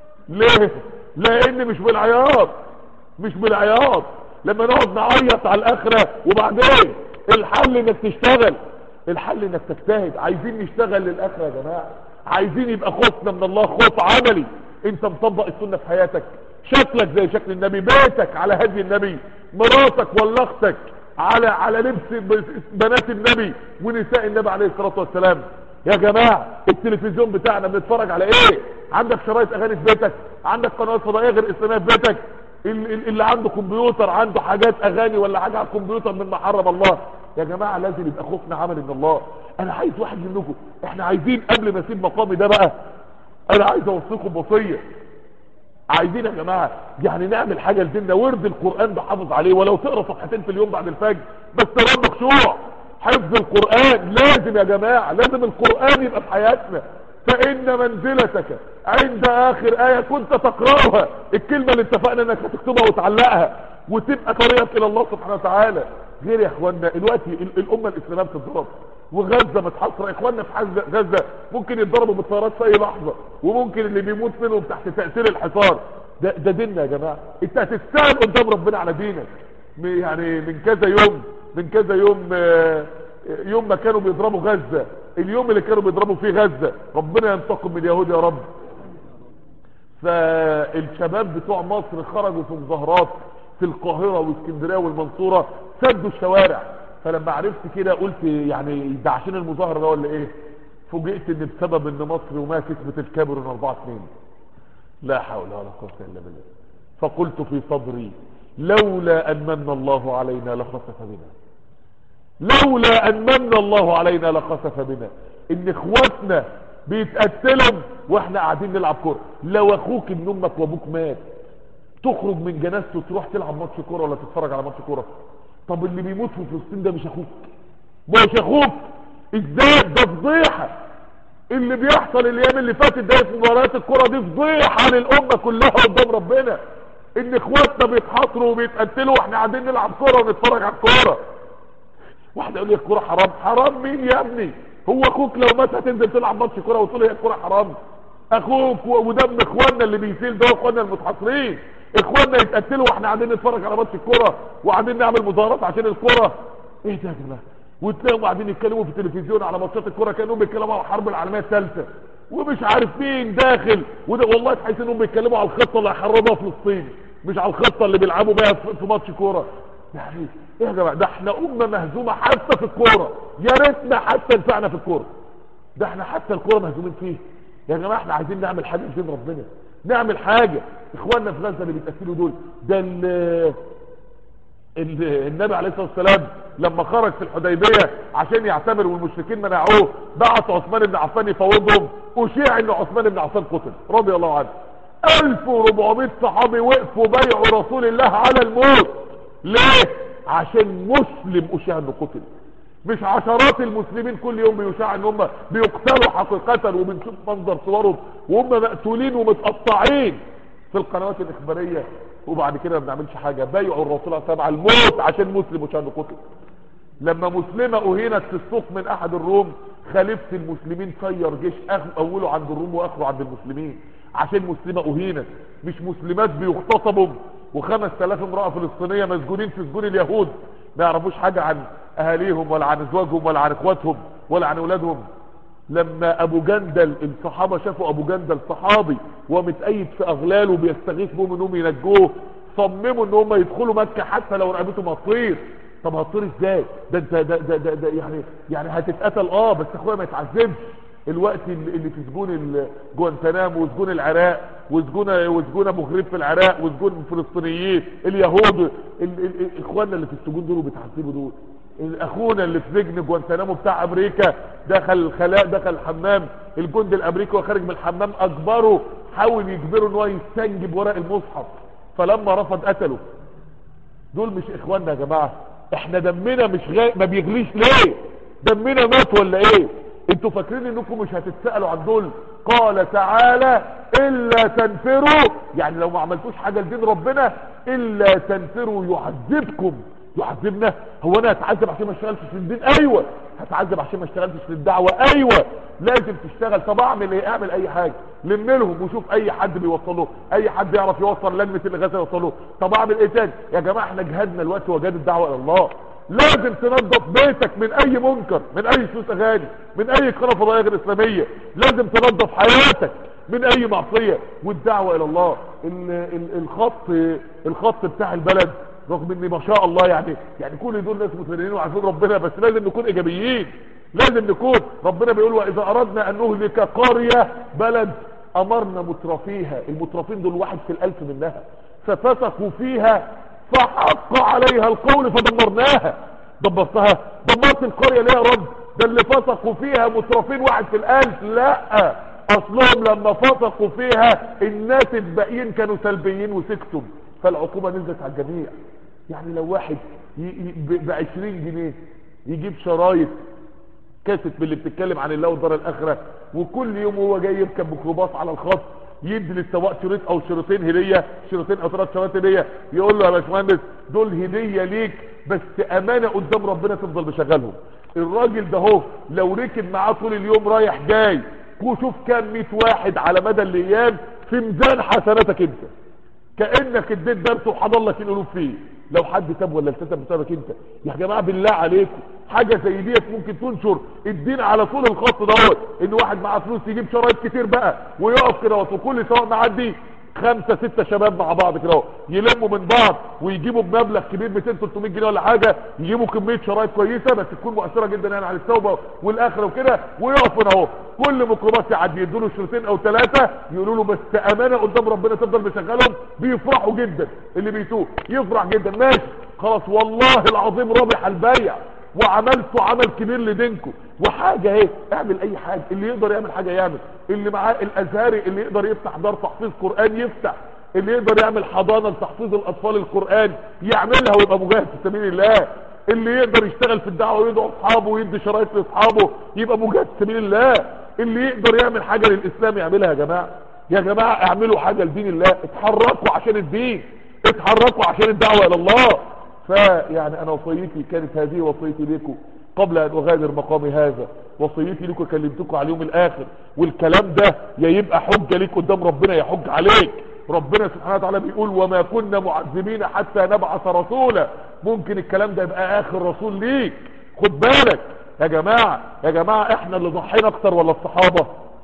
[SPEAKER 1] ليه لان مش بالعياط مش بالعياط لما نقعد نعيط على الاخرة وبعدين الحل انك تشتغل الحل انك تجتهد عايزين نشتغل للاخرة يا جماعة عايزين يبقى خوفنا من الله خوف عملي انت مطبق السنة في حياتك شكلك زي شكل النبي بيتك على هدي النبي مراتك ولا اختك على على لبس بنات النبي ونساء النبي عليه الصلاة والسلام يا جماعة التلفزيون بتاعنا بنتفرج على ايه عندك شرايط اغاني في بيتك عندك قنوات فضائية غير اسلامية في بيتك اللي عنده كمبيوتر عنده حاجات اغاني ولا حاجة على الكمبيوتر من محرم الله يا جماعة لازم يبقى خوفنا عمل من الله انا عايز واحد منكم احنا عايزين قبل ما اسيب مقامي ده بقى انا عايز اوصيكم بوصية عايزين يا جماعة يعني نعمل حاجة لديننا ورد القرآن بحافظ عليه ولو تقرأ صفحتين في اليوم بعد الفجر بس ترى خشوع حفظ القرآن لازم يا جماعة لازم القرآن يبقى في حياتنا فإن منزلتك عند آخر آية كنت تقرأها الكلمة اللي اتفقنا انك هتكتبها وتعلقها وتبقى طريقك إلى الله سبحانه وتعالى غير يا اخوانا دلوقتي الأمة الإسلامية بتتضرب وغزة متحصرة اخواننا في غزة ممكن يتضربوا بالطيارات في اي لحظة وممكن اللي بيموت منهم تحت تأثير الحصار ده, ده ديننا يا جماعة انت هتستاهل قدام ربنا على دينك يعني من كذا يوم من كذا يوم يوم ما كانوا بيضربوا غزة اليوم اللي كانوا بيضربوا فيه غزة ربنا ينتقم من اليهود يا رب فالشباب بتوع مصر خرجوا في مظاهرات في القاهرة واسكندرية والمنصورة سدوا الشوارع فلما عرفت كده قلت يعني ده عشان المظاهرة ده ولا ايه فوجئت ان بسبب ان مصر وما كسبت الكاميرون 4 2 لا حول ولا قوة الا بالله فقلت في صدري لولا ان من الله علينا لخسف بنا لولا ان من الله علينا لخسف بنا ان اخواتنا بيتقتلوا واحنا قاعدين نلعب كوره لو اخوك ابن امك وابوك مات تخرج من جنازته تروح تلعب ماتش كوره ولا تتفرج على ماتش كوره طب اللي بيموت في فلسطين ده مش اخوك مش اخوك ازاي ده فضيحه اللي بيحصل الايام اللي فاتت ده في مباريات الكوره دي فضيحه للامه كلها قدام ربنا ان اخواتنا بيتحاصروا وبيتقتلوا واحنا قاعدين نلعب كوره ونتفرج على الكوره واحد يقول لي الكوره حرام حرام مين يا ابني هو اخوك لو مات هتنزل تلعب ماتش كوره وتقول هي الكوره حرام اخوك ودم اخواننا اللي بيسيل ده اخواننا المتحاصرين اخواننا يتقتلوا واحنا قاعدين نتفرج على ماتش الكوره وقاعدين نعمل مظاهرات عشان الكوره ايه ده يا جماعه وتلاقوا قاعدين يتكلموا في التلفزيون على ماتشات الكوره كانهم بيتكلموا على الحرب العالميه الثالثه ومش عارف مين داخل وده والله تحس انهم بيتكلموا على الخطه اللي هيحرروا فلسطين مش على الخطه اللي بيلعبوا بيها في ماتش كوره يعني ايه يا جماعه ده احنا امه مهزومه حتى في الكوره يا ريتنا حتى نفعنا في الكوره ده احنا حتى الكوره مهزومين فيه يا جماعه احنا عايزين نعمل حاجه في دين ربنا نعمل حاجه اخواننا في غزه اللي بيتقتلوا دول ده ال النبي عليه الصلاه والسلام لما خرج في الحديبيه عشان يعتمر والمشركين منعوه بعت عثمان بن عفان يفوضهم اشيع ان عثمان بن عفان قتل رضي الله عنه 1400 صحابي وقفوا بيعوا رسول الله على الموت ليه عشان مسلم اشاع انه قتل مش عشرات المسلمين كل يوم بيشاع ان هم بيقتلوا حقيقة وبنشوف منظر صورهم وهم مقتولين ومتقطعين في القنوات الاخبارية وبعد كده ما بنعملش حاجة بايعوا الرسول صلى الله عليه وسلم على الموت عشان مسلم اشاع انه قتل لما مسلمة اهينت في السوق من احد الروم خليفة المسلمين سير جيش اوله عند الروم واخره عند المسلمين عشان مسلمة اهينت مش مسلمات بيغتصبوا وخمس تلاف امرأة فلسطينية مسجونين في سجون اليهود ما يعرفوش حاجة عن اهاليهم ولا عن ازواجهم ولا عن اخواتهم ولا عن اولادهم لما ابو جندل الصحابة شافوا ابو جندل صحابي ومتأيد في اغلاله بيستغيث بهم انهم ينجوه صمموا ان هم يدخلوا مكة حتى لو رقبتهم هتطير طب هتطير ازاي ده انت ده, ده, ده, ده يعني يعني هتتقتل اه بس اخويا ما يتعذبش الوقت اللي اللي في سجون ال- جوانتنامو وسجون العراق وسجون وسجون ابو غريب في العراق وسجون الفلسطينيين اليهود ال- ال- ال- اخواننا اللي في السجون دول وبيتعذبوا دول اخونا اللي في سجن جوانتنامو بتاع امريكا دخل الخلاء دخل الحمام الجندي الامريكي وخارج من الحمام اجبره حاول يجبره ان هو يستنجب ورق المصحف فلما رفض قتله دول مش اخواننا يا جماعة احنا دمنا مش غا... ما بيغليش ليه دمنا مات ولا ايه انتوا فاكرين انكم مش هتتسألوا عن دول قال تعالى الا تنفروا يعني لو ما عملتوش حاجة لدين ربنا الا تنفروا يعذبكم يعذبنا هو انا هتعذب عشان ما اشتغلتش في الدين ايوه هتعذب عشان ما اشتغلتش في الدعوة ايوه لازم تشتغل طب اعمل ايه اعمل اي حاجة لم لهم وشوف اي حد بيوصله اي حد يعرف يوصل لجنة الغاثة يوصله طب اعمل ايه تاني يا جماعة احنا جهادنا الوقت وجاد الدعوة الى الله لازم تنظف بيتك من اي منكر من اي سوس اغاني من اي قناة فضائية غير اسلامية لازم تنظف حياتك من اي معصية والدعوة الى الله ال ال الخط الخط بتاع البلد رغم ان ما شاء الله يعني يعني كل دول ناس متدينين وعارفين ربنا بس لازم نكون ايجابيين لازم نكون ربنا بيقول واذا اردنا ان نهلك قرية بلد امرنا مترفيها المترفين دول واحد في الالف منها ففسقوا فيها فحق عليها القول فدمرناها دمرتها دمرت القرية ليه يا رب ده اللي فسقوا فيها مترفين واحد في الالف لا اصلهم لما فسقوا فيها الناس الباقيين كانوا سلبيين وسكتوا فالعقوبة نزلت على الجميع يعني لو واحد ب 20 جنيه يجيب شرايط كاسة باللي بتتكلم عن الله والدار الاخرة وكل يوم هو جاي يركب ميكروباص على الخط يدي للسواق شريط او شريطين هدية شريطين او ثلاث شريط هدية يقول له يا باشمهندس دول هدية ليك بس امانة قدام ربنا تفضل مشغلهم الراجل ده هو لو ركب معاه طول اليوم رايح جاي وشوف كام 100 واحد على مدى الايام في ميزان حسناتك انت كانك اديت درس وحضر لك القلوب فيه لو حد تاب ولا التزم بسببك انت يا جماعه بالله عليكم حاجه زي ديت ممكن تنشر الدين على طول الخط دوت ان واحد معاه فلوس يجيب شرايط كتير بقى ويقف كده وكل سواق معدي خمسة ستة شباب مع بعض كده اهو يلموا من بعض ويجيبوا بمبلغ كبير 200 300 جنيه ولا حاجة يجيبوا كمية شرايط كويسة بس تكون مؤثرة جدا يعني على التوبة والاخرة وكده ويقفوا هنا اهو كل ميكروباص يعدي يدوا له شريطين او ثلاثة يقولوا له بس امانة قدام ربنا تفضل مشغلهم بيفرحوا جدا اللي بيتوه يفرح جدا ماشي خلاص والله العظيم رابح البيع وعملتوا عمل كبير لدينكم وحاجة اهي اعمل اي حاجة اللي يقدر يعمل حاجة يعمل اللي معاه الازهري اللي يقدر يفتح دار تحفيظ قرآن يفتح اللي يقدر يعمل حضانة لتحفيظ الاطفال القرآن يعملها ويبقى مجاهد في سبيل الله اللي يقدر يشتغل في الدعوة ويدعو اصحابه ويدي شرايط لاصحابه يبقى مجاهد في سبيل الله اللي يقدر يعمل حاجة للاسلام يعملها يا جماعة يا جماعة اعملوا حاجة لدين الله اتحركوا عشان الدين اتحركوا عشان الدعوة الى الله فيعني انا وصيتي كانت هذه وصيتي لكم قبل ان اغادر مقامي هذا وصيتي لكم كلمتكم على اليوم الاخر والكلام ده يا يبقى حجة ليك قدام ربنا يا حج عليك ربنا سبحانه وتعالى بيقول وما كنا معذبين حتى نبعث رسولا ممكن الكلام ده يبقى اخر رسول ليك خد بالك يا جماعة يا جماعة احنا اللي ضحينا اكتر ولا الصحابة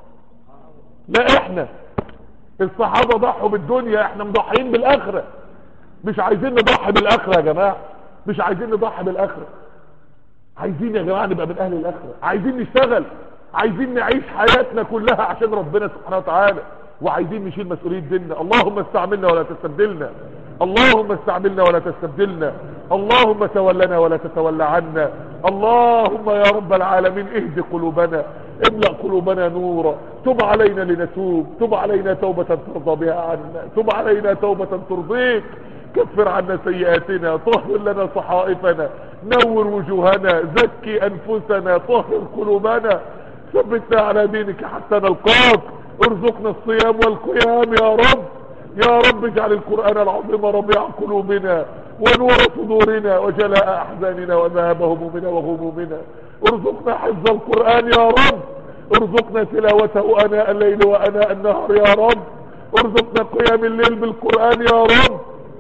[SPEAKER 1] لا احنا الصحابة ضحوا بالدنيا احنا مضحيين بالاخرة مش عايزين نضحي بالاخرة يا جماعة مش عايزين نضحي بالاخرة عايزين يا جماعة نبقى من اهل الاخرة عايزين نشتغل عايزين نعيش حياتنا كلها عشان ربنا سبحانه وتعالى وعايزين نشيل مسؤولية ديننا اللهم استعملنا ولا تستبدلنا اللهم استعملنا ولا تستبدلنا اللهم تولنا ولا تتولى عنا اللهم يا رب العالمين اهد قلوبنا املأ قلوبنا نورا تب علينا لنتوب تب علينا توبة ترضى بها عنا تب علينا توبة ترضيك كفر عنا سيئاتنا طهر لنا صحائفنا نور وجوهنا زكي انفسنا طهر قلوبنا ثبتنا على دينك حتى نلقاك ارزقنا الصيام والقيام يا رب يا رب اجعل القرآن العظيم ربيع قلوبنا ونور صدورنا وجلاء احزاننا وذهاب همومنا وغمومنا ارزقنا حفظ القرآن يا رب ارزقنا تلاوته اناء الليل واناء النهار يا رب ارزقنا قيام الليل بالقرآن يا رب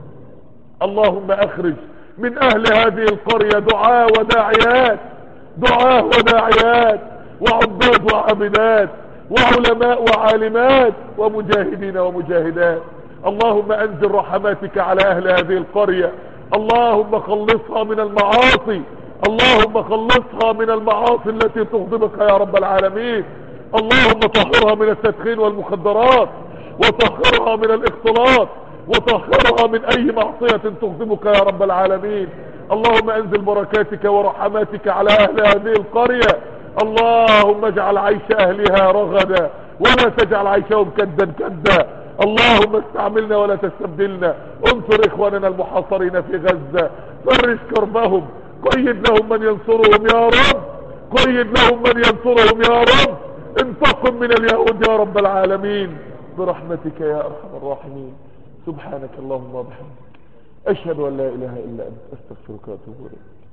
[SPEAKER 1] اللهم اخرج من اهل هذه القرية دعاء وداعيات دعاء وداعيات وعباد وعابدات وعلماء وعالمات ومجاهدين ومجاهدات اللهم انزل رحماتك على اهل هذه القرية اللهم خلصها من المعاصي اللهم خلصها من المعاصي التي تغضبك يا رب العالمين اللهم طهرها من التدخين والمخدرات وطهرها من الاختلاط وطهرها من اي معصية تغضبك يا رب العالمين اللهم انزل بركاتك ورحماتك على اهل هذه القرية اللهم اجعل عيش اهلها رغدا ولا تجعل عيشهم كدا كدا اللهم استعملنا ولا تستبدلنا انصر اخواننا المحاصرين في غزة فرج كربهم قيد لهم من ينصرهم يا رب قيد لهم من ينصرهم يا رب انتقم من اليهود يا رب العالمين برحمتك يا ارحم الراحمين سبحانك اللهم وبحمدك اشهد ان لا اله الا انت استغفرك واتوب اليك